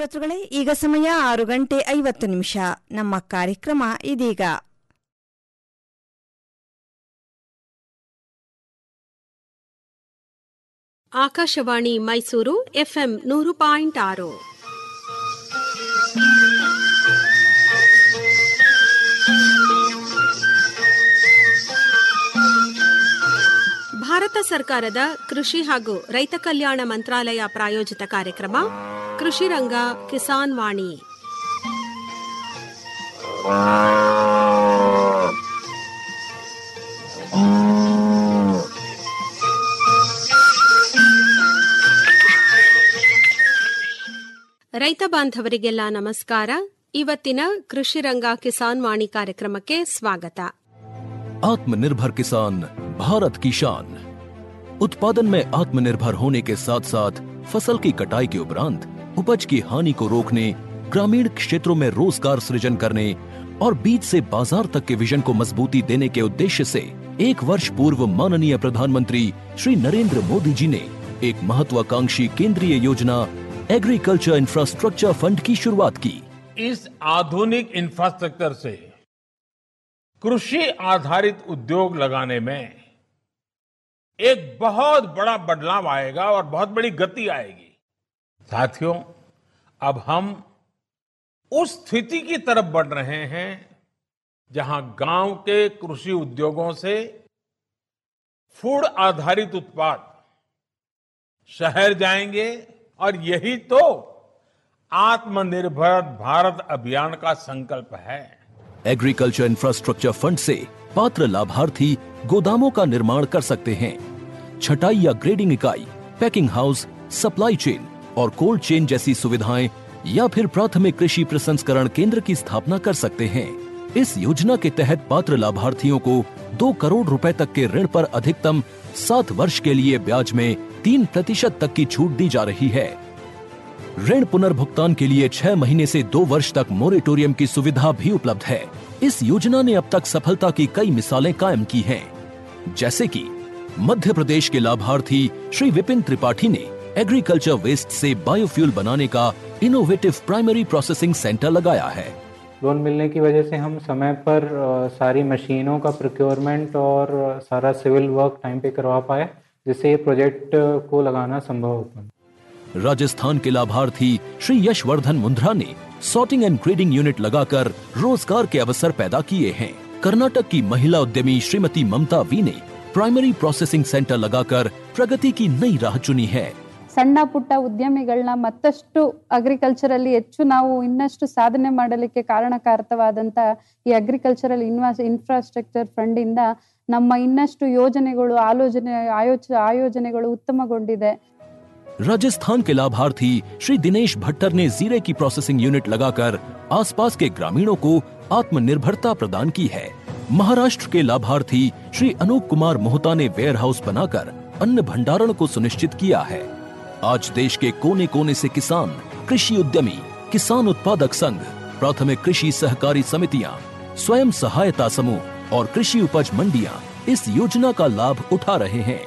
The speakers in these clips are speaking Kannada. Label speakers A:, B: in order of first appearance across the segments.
A: ಶ್ರೋತೃಗಳೇ ಈಗ ಸಮಯ ಆರು ಗಂಟೆ ಐವತ್ತು ನಿಮಿಷ ನಮ್ಮ ಕಾರ್ಯಕ್ರಮ ಇದೀಗ
B: ಆಕಾಶವಾಣಿ ಮೈಸೂರು ಎಫ್ಎಂ ನೂರು ಪಾಯಿಂಟ್ ಆರು ಭಾರತ ಸರ್ಕಾರದ ಕೃಷಿ ಹಾಗೂ ರೈತ ಕಲ್ಯಾಣ ಮಂತ್ರಾಲಯ ಪ್ರಾಯೋಜಿತ ಕಾರ್ಯಕ್ರಮ ಕೃಷಿ ರಂಗ ಕಿಸಾನ್ ವಾಣಿ ರೈತ ಬಾಂಧವರಿಗೆಲ್ಲ ನಮಸ್ಕಾರ ಇವತ್ತಿನ ಕೃಷಿ ರಂಗ ಕಿಸಾನ್ ವಾಣಿ ಕಾರ್ಯಕ್ರಮಕ್ಕೆ ಸ್ವಾಗತ
C: आत्मनिर्भर किसान भारत की शान उत्पादन में आत्मनिर्भर होने के साथ साथ फसल की कटाई के उपरांत उपज की हानि को रोकने ग्रामीण क्षेत्रों में रोजगार सृजन करने और बीज से बाजार तक के विजन को मजबूती देने के उद्देश्य से एक वर्ष पूर्व माननीय प्रधानमंत्री श्री नरेंद्र मोदी जी ने एक महत्वाकांक्षी केंद्रीय योजना एग्रीकल्चर इंफ्रास्ट्रक्चर फंड की शुरुआत की
D: इस आधुनिक इंफ्रास्ट्रक्चर से कृषि आधारित उद्योग लगाने में एक बहुत बड़ा बदलाव आएगा और बहुत बड़ी गति आएगी साथियों अब हम उस स्थिति की तरफ बढ़ रहे हैं जहां गांव के कृषि उद्योगों से फूड आधारित उत्पाद शहर जाएंगे और यही तो आत्मनिर्भर भारत अभियान का संकल्प है
C: एग्रीकल्चर इंफ्रास्ट्रक्चर फंड से पात्र लाभार्थी गोदामों का निर्माण कर सकते हैं छटाई या ग्रेडिंग इकाई पैकिंग हाउस सप्लाई चेन और कोल्ड चेन जैसी सुविधाएं या फिर प्राथमिक कृषि प्रसंस्करण केंद्र की स्थापना कर सकते हैं इस योजना के तहत पात्र लाभार्थियों को दो करोड़ रुपए तक के ऋण पर अधिकतम सात वर्ष के लिए ब्याज में तीन प्रतिशत तक की छूट दी जा रही है ऋण पुनर्भुगतान के लिए छह महीने से दो वर्ष तक मोरेटोरियम की सुविधा भी उपलब्ध है इस योजना ने अब तक सफलता की कई मिसालें कायम की हैं जैसे कि मध्य प्रदेश के लाभार्थी श्री विपिन त्रिपाठी ने एग्रीकल्चर वेस्ट से बायोफ्यूल बनाने का इनोवेटिव प्राइमरी प्रोसेसिंग सेंटर लगाया है
E: लोन मिलने की वजह से हम समय पर अ, सारी मशीनों का प्रोक्योरमेंट और अ, सारा सिविल वर्क टाइम पे करवा पाए जिससे ये प्रोजेक्ट अ, को लगाना संभव हो पाया
C: राजस्थान के लाभार्थी श्री यशवर्धन मुंद्रा ने सॉर्टिंग एंड ग्रेडिंग यूनिट लगाकर रोजगार के अवसर पैदा किए हैं कर्नाटक की महिला उद्यमी श्रीमती ममता वी ने प्राइमरी प्रोसेसिंग सेंटर लगाकर प्रगति की नई राह चुनी है
F: ಸಣ್ಣ ಪುಟ್ಟ ಉದ್ಯಮಿಗಳನ್ನ ಮತ್ತಷ್ಟು ಅಗ್ರಿಕಲ್ಚರಲ್ಲಿ ಹೆಚ್ಚು ನಾವು ಇನ್ನಷ್ಟು ಸಾಧನೆ ಮಾಡಲಿಕ್ಕೆ ಕಾರಣಕಾರಕವಾದಂತ ಈ ಅಗ್ರಿಕಲ್ಚರಲ್ ಇನ್ವಾಸ್ ಇನ್ಫ್ರಾಸ್ಟ್ರಕ್ಚರ್ ಫಂಡ್ ಇಂದ ನಮ್ಮ ಇನ್ನಷ್ಟು ಯೋಜನೆಗಳು ಆಲೋಚನೆ ಆಯೋಚ ಆಯೋಜನೆಗಳು ಉತ್ತಮಗೊಂಡಿದೆ
C: राजस्थान के लाभार्थी श्री दिनेश भट्टर ने जीरे की प्रोसेसिंग यूनिट लगाकर आसपास के ग्रामीणों को आत्मनिर्भरता प्रदान की है महाराष्ट्र के लाभार्थी श्री अनूप कुमार मोहता ने वेयर हाउस बनाकर अन्न भंडारण को सुनिश्चित किया है आज देश के कोने कोने से किसान कृषि उद्यमी किसान उत्पादक संघ प्राथमिक कृषि सहकारी समितियां स्वयं सहायता समूह और कृषि उपज मंडियां इस योजना का लाभ उठा रहे हैं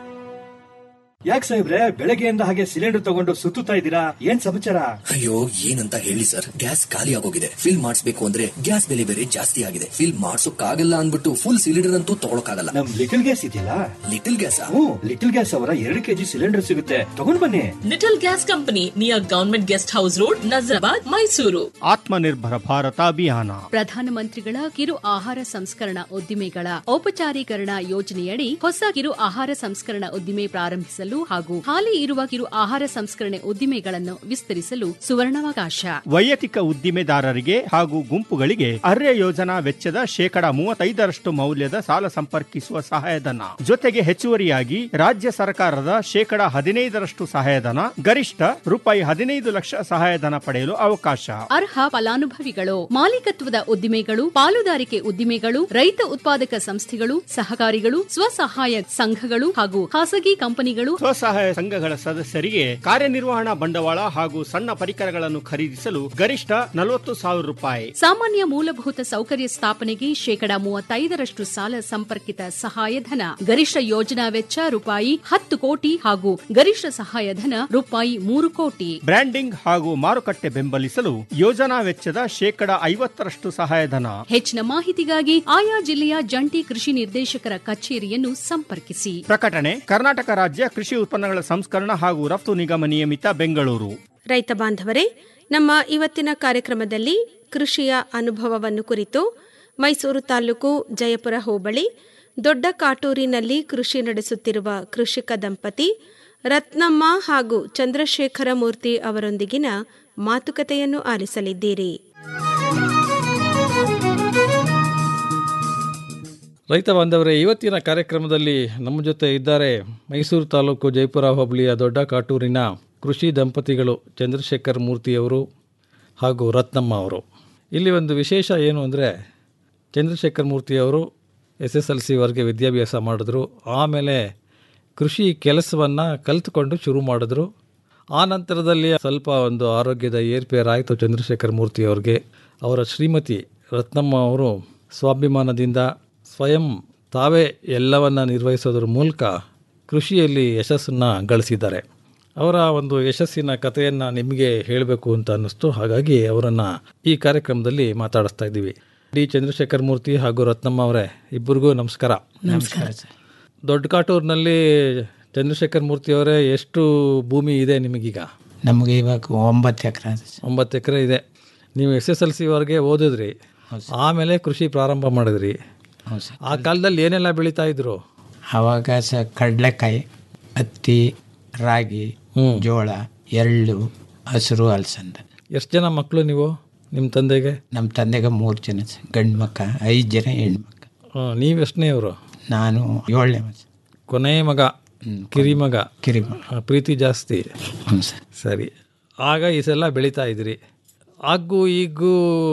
G: ಯಾಕೆ ಸಾಹೇಬ್ರೆ ಬೆಳಗ್ಗೆಯಿಂದ ಹಾಗೆ ಸಿಲಿಂಡರ್ ತಗೊಂಡು ಸುತ್ತುತ್ತಾ ಇದ್ದೀರಾ ಏನ್ ಸಮಾಚಾರ
H: ಅಯ್ಯೋ ಏನಂತ ಹೇಳಿ ಸರ್ ಗ್ಯಾಸ್ ಖಾಲಿ ಆಗೋಗಿದೆ ಫಿಲ್ ಮಾಡಿಸ್ಬೇಕು ಅಂದ್ರೆ ಗ್ಯಾಸ್ ಬೆಲೆ ಬೇರೆ ಜಾಸ್ತಿ ಆಗಿದೆ ಫಿಲ್ ಮಾಡ್ಸೋಕ್ಕಾಗಲ್ಲ ಅನ್ಬಿಟ್ಟು ಫುಲ್ ಸಿಲಿಂಡರ್ ಅಂತೂ ತಗೊಳಕಾಗಲ್ಲ
G: ನಮ್ ಲಿಟಲ್ ಗ್ಯಾಸ್ ಇದೆಯಲ್ಲ
H: little gas
G: hmm little gas ಅವರ ಎರಡು ಕೆಜಿ ಸಿಲಿಂಡರ್ ಸಿಗುತ್ತೆ ತಗೊಂಡ್ ಬನ್ನಿ
I: little gas company near government guest house road Nazarbad Mysuru
J: Atmanirbhar Bharat Abhiyan
K: ಪ್ರಧಾನಮಂತ್ರಿಗಳ ಕಿರು ಆಹಾರ ಸಂಸ್ಕರಣಾ ಉದ್ದಿಮೆಗಳ ಔಪಚಾರೀಕರಣ ಯೋಜನೆಯಡಿ ಹೊಸ ಕಿರು ಆಹಾರ ಸಂಸ್ಕರಣಾ ಉದ್ದಿಮೆ ಪ್ರಾರಂಭಿಸಲು ಹಾಗೂ ಹಾಲಿ ಇರುವ ಕಿರು ಆಹಾರ ಸಂಸ್ಕರಣೆ ಉದ್ದಿಮೆಗಳನ್ನು ವಿಸ್ತರಿಸಲು ಸುವರ್ಣಾವಕಾಶ
J: ವೈಯಕ್ತಿಕ ಉದ್ದಿಮೆದಾರರಿಗೆ ಹಾಗೂ ಗುಂಪುಗಳಿಗೆ ಅರ್ಯ ಯೋಜನಾ ವೆಚ್ಚದ ಶೇಕಡ ಮೂವತ್ತೈದರಷ್ಟು ಮೌಲ್ಯದ ಸಾಲ ಸಂಪರ್ಕಿಸುವ ಸಹಾಯಧನ ಜೊತೆಗೆ ಹೆಚ್ಚುವರಿಯಾಗಿ ರಾಜ್ಯ ಸರ್ಕಾರದ ಶೇಕಡ ಹದಿನೈದರಷ್ಟು ಸಹಾಯಧನ ಗರಿಷ್ಠ ರೂಪಾಯಿ ಹದಿನೈದು ಲಕ್ಷ ಸಹಾಯಧನ ಪಡೆಯಲು ಅವಕಾಶ
K: ಅರ್ಹ ಫಲಾನುಭವಿಗಳು ಮಾಲೀಕತ್ವದ ಉದ್ದಿಮೆಗಳು ಪಾಲುದಾರಿಕೆ ಉದ್ದಿಮೆಗಳು ರೈತ ಉತ್ಪಾದಕ ಸಂಸ್ಥೆಗಳು ಸಹಕಾರಿಗಳು ಸ್ವಸಹಾಯ ಸಂಘಗಳು ಹಾಗೂ ಖಾಸಗಿ ಕಂಪನಿಗಳು
J: ಸ್ವಸಹಾಯ ಸಂಘಗಳ ಸದಸ್ಯರಿಗೆ ಕಾರ್ಯನಿರ್ವಹಣಾ ಬಂಡವಾಳ ಹಾಗೂ ಸಣ್ಣ ಪರಿಕರಗಳನ್ನು ಖರೀದಿಸಲು ಗರಿಷ್ಠ ನಲವತ್ತು ಸಾವಿರ ರೂಪಾಯಿ
K: ಸಾಮಾನ್ಯ ಮೂಲಭೂತ ಸೌಕರ್ಯ ಸ್ಥಾಪನೆಗೆ ಶೇಕಡ ಮೂವತ್ತೈದರಷ್ಟು ಸಾಲ ಸಂಪರ್ಕಿತ ಸಹಾಯಧನ ಗರಿಷ್ಠ ಯೋಜನಾ ವೆಚ್ಚ ರೂಪಾಯಿ ಹತ್ತು ಕೋಟಿ ಹಾಗೂ ಗರಿಷ್ಠ ಸಹಾಯಧನ ರೂಪಾಯಿ ಮೂರು ಕೋಟಿ
J: ಬ್ರ್ಯಾಂಡಿಂಗ್ ಹಾಗೂ ಮಾರುಕಟ್ಟೆ ಬೆಂಬಲಿಸಲು ಯೋಜನಾ ವೆಚ್ಚದ ಶೇಕಡ ಐವತ್ತರಷ್ಟು ಸಹಾಯಧನ
K: ಹೆಚ್ಚಿನ ಮಾಹಿತಿಗಾಗಿ ಆಯಾ ಜಿಲ್ಲೆಯ ಜಂಟಿ ಕೃಷಿ ನಿರ್ದೇಶಕರ ಕಚೇರಿಯನ್ನು ಸಂಪರ್ಕಿಸಿ
J: ಪ್ರಕಟಣೆ ಕರ್ನಾಟಕ ರಾಜ್ಯ ಕೃಷಿ ಉತ್ಪನ್ನಗಳ ಸಂಸ್ಕರಣ ಹಾಗೂ ರಫ್ತು ನಿಗಮ ನಿಯಮಿತ ಬೆಂಗಳೂರು
B: ರೈತ ಬಾಂಧವರೇ ನಮ್ಮ ಇವತ್ತಿನ ಕಾರ್ಯಕ್ರಮದಲ್ಲಿ ಕೃಷಿಯ ಅನುಭವವನ್ನು ಕುರಿತು ಮೈಸೂರು ತಾಲೂಕು ಜಯಪುರ ಹೋಬಳಿ ದೊಡ್ಡ ಕಾಟೂರಿನಲ್ಲಿ ಕೃಷಿ ನಡೆಸುತ್ತಿರುವ ಕೃಷಿಕ ದಂಪತಿ ರತ್ನಮ್ಮ ಹಾಗೂ ಚಂದ್ರಶೇಖರ ಮೂರ್ತಿ ಅವರೊಂದಿಗಿನ ಮಾತುಕತೆಯನ್ನು ಆಲಿಸಲಿದ್ದೀರಿ
L: ರೈತ ಬಾಂಧವರೇ ಇವತ್ತಿನ ಕಾರ್ಯಕ್ರಮದಲ್ಲಿ ನಮ್ಮ ಜೊತೆ ಇದ್ದಾರೆ ಮೈಸೂರು ತಾಲೂಕು ಜೈಪುರ ಹೋಬಳಿಯ ದೊಡ್ಡ ಕಾಟೂರಿನ ಕೃಷಿ ದಂಪತಿಗಳು ಚಂದ್ರಶೇಖರ್ ಮೂರ್ತಿಯವರು ಹಾಗೂ ರತ್ನಮ್ಮ ಅವರು ಇಲ್ಲಿ ಒಂದು ವಿಶೇಷ ಏನು ಅಂದರೆ ಚಂದ್ರಶೇಖರ್ ಮೂರ್ತಿಯವರು ಎಸ್ ಎಸ್ ಎಲ್ ಸಿವರೆಗೆ ವಿದ್ಯಾಭ್ಯಾಸ ಮಾಡಿದ್ರು ಆಮೇಲೆ ಕೃಷಿ ಕೆಲಸವನ್ನು ಕಲಿತುಕೊಂಡು ಶುರು ಮಾಡಿದ್ರು ಆ ನಂತರದಲ್ಲಿ ಸ್ವಲ್ಪ ಒಂದು ಆರೋಗ್ಯದ ಏರ್ಪೇರಾಯಿತು ಚಂದ್ರಶೇಖರ್ ಮೂರ್ತಿಯವ್ರಿಗೆ ಅವರ ಶ್ರೀಮತಿ ರತ್ನಮ್ಮ ಅವರು ಸ್ವಾಭಿಮಾನದಿಂದ ಸ್ವಯಂ ತಾವೇ ಎಲ್ಲವನ್ನು ನಿರ್ವಹಿಸೋದ್ರ ಮೂಲಕ ಕೃಷಿಯಲ್ಲಿ ಯಶಸ್ಸನ್ನು ಗಳಿಸಿದ್ದಾರೆ ಅವರ ಒಂದು ಯಶಸ್ಸಿನ ಕಥೆಯನ್ನು ನಿಮಗೆ ಹೇಳಬೇಕು ಅಂತ ಅನ್ನಿಸ್ತು ಹಾಗಾಗಿ ಅವರನ್ನು ಈ ಕಾರ್ಯಕ್ರಮದಲ್ಲಿ ಮಾತಾಡಿಸ್ತಾ ಇದ್ದೀವಿ ಡಿ ಚಂದ್ರಶೇಖರ್ ಮೂರ್ತಿ ಹಾಗೂ ರತ್ನಮ್ಮ ಅವರೇ ಇಬ್ಬರಿಗೂ ನಮಸ್ಕಾರ
M: ನಮಸ್ಕಾರ ಸರ್
L: ದೊಡ್ಡ ಕಾಟೂರಿನಲ್ಲಿ ಚಂದ್ರಶೇಖರ್ ಮೂರ್ತಿ ಅವರೇ ಎಷ್ಟು ಭೂಮಿ ಇದೆ ನಿಮಗೀಗ
M: ನಮಗೆ ಇವಾಗ ಒಂಬತ್ತು ಎಕರೆ
L: ಒಂಬತ್ತು ಎಕರೆ ಇದೆ ನೀವು ಎಸ್ ಎಸ್ ಎಲ್ ಸಿವರೆಗೆ ಓದಿದ್ರಿ ಆಮೇಲೆ ಕೃಷಿ ಪ್ರಾರಂಭ ಮಾಡಿದ್ರಿ
M: ಹೌದು ಸರ್
L: ಆ ಕಾಲದಲ್ಲಿ ಏನೆಲ್ಲ ಬೆಳೀತಾ ಇದ್ರು
M: ಆವಾಗ ಸ ಕಡಲೆಕಾಯಿ ಹತ್ತಿ ರಾಗಿ ಜೋಳ ಎಳ್ಳು ಹಸಿರು ಅಲಸಂದ
L: ಎಷ್ಟು ಜನ ಮಕ್ಕಳು ನೀವು ನಿಮ್ಮ ತಂದೆಗೆ
M: ನಮ್ಮ ತಂದೆಗೆ ಮೂರು ಜನ ಸರ್ ಗಂಡು ಮಕ್ಕ ಐದು ಜನ ಹೆಣ್ಮಕ್ಕ
L: ನೀವು ಎಷ್ಟನೇವರು
M: ನಾನು ಏಳನೇ ಮಗ
L: ಕೊನೆ ಮಗ ಕಿರಿಮಗ
M: ಕಿರಿಮಗ
L: ಆ, ಪ್ರೀತಿ ಜಾಸ್ತಿ
M: ಹ್ಞೂ ಸರ್
L: ಸರಿ ಆಗ ಈ ಸಲ ಬೆಳೀತಾ ಇದ್ರಿ ಆಗು ಈಗೂ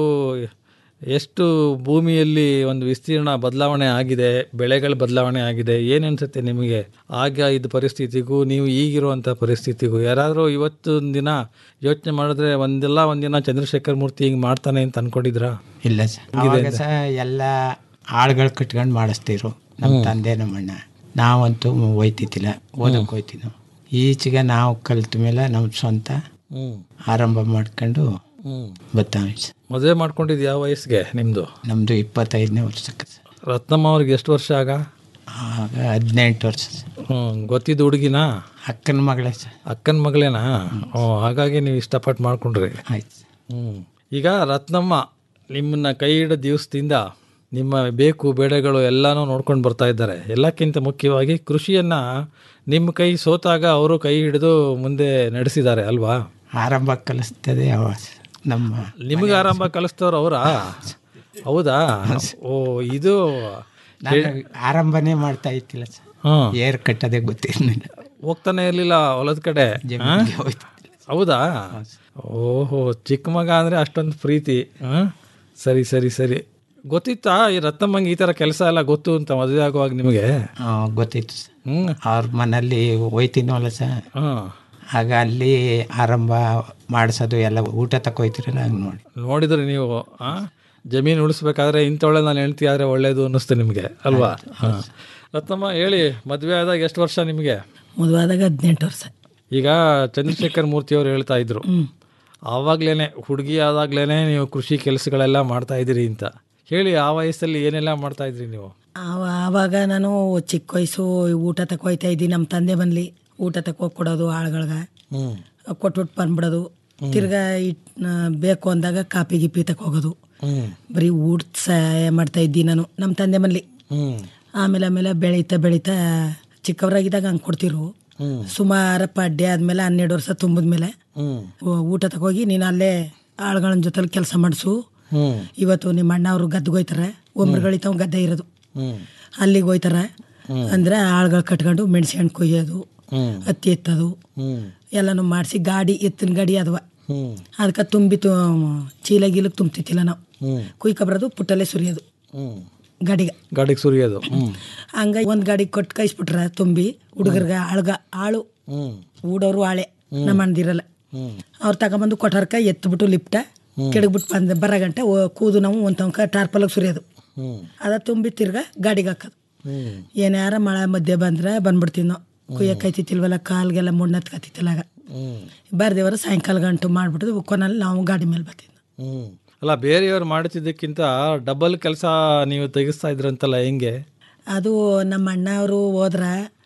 L: ಎಷ್ಟು ಭೂಮಿಯಲ್ಲಿ ಒಂದು ವಿಸ್ತೀರ್ಣ ಬದಲಾವಣೆ ಆಗಿದೆ ಬೆಳೆಗಳ ಬದಲಾವಣೆ ಆಗಿದೆ ಏನು ಅನ್ಸುತ್ತೆ ನಿಮಗೆ ಆಗ ಇದ್ದ ಪರಿಸ್ಥಿತಿಗೂ ನೀವು ಈಗಿರುವಂಥ ಪರಿಸ್ಥಿತಿಗೂ ಯಾರಾದರೂ ಇವತ್ತೊಂದು ದಿನ ಯೋಚನೆ ಮಾಡಿದ್ರೆ ಒಂದೆಲ್ಲ ಒಂದಿನ ಚಂದ್ರಶೇಖರ್ ಮೂರ್ತಿ ಹಿಂಗೆ ಮಾಡ್ತಾನೆ ಅಂತ ಅನ್ಕೊಂಡಿದ್ರಾ
M: ಇಲ್ಲ ಸರ್ ಅವಾಗ ಸಹ ಎಲ್ಲ ಆಳುಗಳು ಕಟ್ಕೊಂಡು ಮಾಡಿಸ್ತಿರು ನಮ್ಮ ತಂದೆ ನಮ್ಮ ಅಣ್ಣ ನಾವಂತೂ ಹೋಯ್ತಿದ್ದಿಲ್ಲ ಓದಕ್ಕೆ ಹೋಯ್ತಿದ್ವು ಈಚೆಗೆ ನಾವು ಕಲ್ತ ಮೇಲೆ ನಮ್ಮ ಸ್ವಂತ
L: ಹ್ಞೂ
M: ಆರಂಭ ಮಾಡ್ಕೊಂಡು
L: ಹ್ಞೂ
M: ಬರ್ತಾವೆ ಸರ್
L: ಮದುವೆ ಮಾಡ್ಕೊಂಡಿದ್ದು ಯಾವ ವಯಸ್ಸಿಗೆ ನಿಮ್ಮದು
M: ನಮ್ಮದು ಇಪ್ಪತ್ತೈದನೇ ವರ್ಷಕ್ಕೆ ಸರ್
L: ರತ್ನಮ್ಮ ಅವ್ರಿಗೆ ಎಷ್ಟು ವರ್ಷ ಆಗ
M: ಆಗ ಹದಿನೆಂಟು ವರ್ಷ ಸರ್
L: ಹ್ಞೂ ಗೊತ್ತಿದ್ದು ಹುಡುಗಿನಾ
M: ಅಕ್ಕನ ಮಗಳೇ ಸರ್
L: ಅಕ್ಕನ ಮಗಳೇನಾ ಹ್ಞೂ ಹಾಗಾಗಿ ನೀವು ಇಷ್ಟಪಟ್ಟು ಮಾಡ್ಕೊಂಡ್ರಿ
M: ಆಯ್ತು
L: ಹ್ಞೂ ಈಗ ರತ್ನಮ್ಮ ನಿಮ್ಮನ್ನ ಕೈ ಹಿಡಿದ ದಿವಸದಿಂದ ನಿಮ್ಮ ಬೇಕು ಬೇಡಗಳು ಎಲ್ಲನೂ ನೋಡ್ಕೊಂಡು ಬರ್ತಾ ಇದ್ದಾರೆ ಎಲ್ಲಕ್ಕಿಂತ ಮುಖ್ಯವಾಗಿ ಕೃಷಿಯನ್ನು ನಿಮ್ಮ ಕೈ ಸೋತಾಗ ಅವರು ಕೈ ಹಿಡಿದು ಮುಂದೆ ನಡೆಸಿದ್ದಾರೆ ಅಲ್ವಾ
M: ಆರಂಭ ಕಲಿಸ್ತದೆ ಅವ ನಮ್ಮ
L: ನಿಮಗೆ ಆರಂಭ ಕಲಿಸ್ತವ್ರು ಅವರಾ ಹೌದಾ ಓ ಇದು
M: ನಾನು ಆರಂಭನೇ ಮಾಡ್ತಾ ಇತ್ತಿಲ್ಲ ಸರ್
L: ಹಾಂ
M: ಏರ್ ಕಟ್ಟೋದೇ ಗೊತ್ತಿರಲಿಲ್ಲ
L: ಹೋಗ್ತಾನೆ ಇರಲಿಲ್ಲ ಹೊಲದ ಕಡೆ
M: ಜಮೀನಿಗೆ
L: ಹಾ?
M: ಹೋಯ್ತಿದ್ದಿಲ್ಲ.
L: ಹೌದಾ ಓಹೋ ಚಿಕ್ಕ ಮಗ ಅಂದರೆ ಅಷ್ಟೊಂದು ಪ್ರೀತಿ ಹಾಂ ಸರಿ ಸರಿ ಸರಿ ಗೊತ್ತಿತ್ತಾ ಈ ರತ್ನಮ್ಮಂಗೆ ಈ ಥರ ಕೆಲಸ ಎಲ್ಲ ಗೊತ್ತು ಅಂತ ಮದುವೆ ಆಗುವಾಗ ನಿಮಗೆ
M: ಆ, ಗೊತ್ತಿತ್ತು ಸರ್
L: ಹ್ಞೂ
M: ಅವ್ರ ಮನೇಲಿ ಹೋಯ್ತೀನಲ್ಲ ಸರ್
L: ಹಾಂ
M: ಆಗ ಅಲ್ಲಿ ಆರಂಭ ಮಾಡಿಸೋದು ಎಲ್ಲ ಊಟ ತಗೋಯ್ತಿರಲ್ಲ ಹಂಗೆ ನೋಡಿ
L: ನೋಡಿದ್ರಿ ನೀವು ಆ ಜಮೀನು ಉಳಿಸ್ಬೇಕಾದ್ರೆ ಇಂಥೊಳ್ಳೆ ನಾನು ಹೇಳ್ತಿ ಆದರೆ ಒಳ್ಳೇದು ಅನ್ನಿಸ್ತು ನಿಮಗೆ ಅಲ್ವಾ ಹಾಂ ರತ್ನಮ್ಮ ಹೇಳಿ ಮದುವೆ ಆದಾಗ ಎಷ್ಟು ವರ್ಷ ನಿಮಗೆ
N: ಮದುವಾದಾಗ ಹದಿನೆಂಟು ವರ್ಷ
L: ಈಗ ಚಂದ್ರಶೇಖರ್ ಮೂರ್ತಿ ಅವರು ಹೇಳ್ತಾ ಇದ್ರು ಆವಾಗ್ಲೇನೆ ಹುಡುಗಿ ಆದಾಗ್ಲೇನೆ ನೀವು ಕೃಷಿ ಕೆಲಸಗಳೆಲ್ಲ ಮಾಡ್ತಾ ಇದ್ದೀರಿ ಅಂತ ಹೇಳಿ ಆ ವಯಸ್ಸಲ್ಲಿ ಏನೆಲ್ಲ ಮಾಡ್ತಾ ಇದ್ರಿ ನೀವು
N: ಆವ- ಆವಾಗ ನಾನು ಚಿಕ್ಕ ವಯಸ್ಸು ಊಟ ತಕೋಯ್ತಾ ಇದ್ದಿ ನಮ್ಮ ತಂದೆ ಬಂದ್ಲಿ ಊಟ ತಕೋ ಕೊಡೋದು ಆಳುಗಳ್ಗೆ
L: ಹ್ಮ್
N: ಕೊಟ್ಬಿಟ್ಟು ಬಂದ್ಬಿಡೋದು ತಿರ್ಗಾ ಇಟ್ ಬೇಕು ಅಂದಾಗ ಕಾಪಿ ಗಿಪಿ ತಕೋಗೋದು
L: ಹ್ಮ್
N: ಬರೀ ಊಟ ಸಹಾಯ ಮಾಡ್ತಾ ಇದ್ದಿ ನಾನು ನಮ್ಮ ತಂದೆ ಮನೇಲಿ
L: ಹ್ಮ್
N: ಆಮೇಲೆ ಆಮೇಲೆ ಬೆಳೀತಾ ಬೆಳೀತಾ ಚಿಕ್ಕವರಾಗಿದ್ದಾಗ ಹಂಗೆ ಕೊಡ್ತಿರು
L: ಹ್ಮ್
N: ಸುಮಾರು ಪಡ್ಡೆ ಆದ್ಮೇಲೆ ಹನ್ನೆರಡು ವರ್ಷ ತುಂಬಿದ್ಮೇಲೆ
L: ಹ್ಮ್
N: ಊ- ಊಟ ತಗೋಗಿ ನೀನು ಅಲ್ಲೇ ಆಳುಗಳ ಜೊತೆಲಿ ಕೆಲಸ ಮಾಡಿಸು
L: ಹ್ಮ್
N: ಇವತ್ತು ನಿಮ್ಮ ಅಣ್ಣ ಅವರು ಗದ್ದೆಗೆ ಹೋಯ್ತಾರೆ ಒಮ್ರಗಳಿತಾವ ಗದ್ದೆ ಇರೋದು
L: ಹ್ಮ್
N: ಅಲ್ಲಿಗೆ ಹೋಯ್ತಾರೆ
L: ಹ್ಮ್.
N: ಅಂದ್ರೆ ಆಳುಗಳು ಕಟ್ಕೊಂಡು ಮೆಣಸಿನ ಕೊಯ್ಯೋದು
L: ಹ್ಮ್
N: ಹತ್ತಿ ಎತ್ತೋದು
L: ಹ್ಮ್
N: ಎಲ್ಲನೂ ಮಾಡಿಸಿ ಗಾಡಿ ಎತ್ತಿನ ಗಾಡಿ ಅದ್ವ
L: ಹ್ಮ್
N: ಅದಕ್ಕೆ ತುಂಬಿ ತು ಚೀಲ ಗೀಲಕ್ಕೆ ತುಂಬ್ತಿತ್ತಿಲ್ಲ ನಾವು
L: ಹ್ಮ್
N: ಕುಯ್ಕೊಬರೋದು ಪುಟ್ಟಲ್ಲೇ ಸುರಿಯೋದು
L: ಹ್ಮ್
N: ಗಾಡಿಗೆ
L: ಗಾಡಿಗೆ ಸುರಿಯೋದು ಹ್ಮ್
N: ಹಂಗ ಒಂದ್ ಗಾಡಿ ಕೊಟ್ಟು ಕೈಸ್ಬಿಟ್ರ ತುಂಬಿ ಹುಡುಗರ್ಗ ಆಳ್ಗ ಆಳು
L: ಹ್ಮ್
N: ಊಡೋರು ಆಳೆ ನಮ್ಮ ಅಣ್ಣದಿರಲ್ಲ
L: ಹ್ಮ್
N: ಅವ್ರು ತಗೊಂಬಂದು ಕೊಠಾರ್ಕ ಎತ್ಬಿಟ್ಟು ಲಿಫ್ಟ ಕೆಳಗ್ಬಿಟ್ಟು ಬಂದ ಬರೋ ಗಂಟೆ ಓ- ಕೂದು ನಾವು ಒಂದು ತನಕ ಟಾರ್ಪಲಾಗ ಸುರಿಯೋದು
L: ಹ್ಮ್
N: ಅದ ತುಂಬಿ ತಿರ್ಗ ಗಾಡಿಗೆ ಹಾಕೋದು
L: ಹ್ಮ್
N: ಏನಾರ ಮಳೆ ಮಧ್ಯೆ ಬಂದ್ರೆ ಬಂದ್ಬಿಡ್ತೀವಿ ನಾವು ಕುಯ್ಯಕ್ಕೈತಿಲ್ವಲ್ಲ ಕಾಲ್ಗೆಲ್ಲ ಮುಣ್ಣ ಹತ್ಕತಿತ್ತಲ್ಲ ಆಗ
L: ಹ್ಮ್
N: ಬರ್ದೇವರ ಸಾಯಂಕಾಲ ಗಂಟು ಮಾಡ್ಬಿಟ್ಟು ಕೊನಲ್ಲಿ ನಾವು ಗಾಡಿ ಮೇಲೆ ಬರ್ತೀವಿ
L: ಹ್ಮ್ ಅಲ್ಲ ಬೇರೆಯವ್ರು ಮಾಡ್ತಿದ್ದಕ್ಕಿಂತ ಡಬಲ್ ಕೆಲಸ ನೀವು ತೆಗಿಸ್ತಾ ಇದ್ರಂತಲ್ಲ ಹೆಂಗೆ
N: ಅದು ನಮ್ಮ ಅಣ್ಣ ಅವರು ಹೋದ್ರ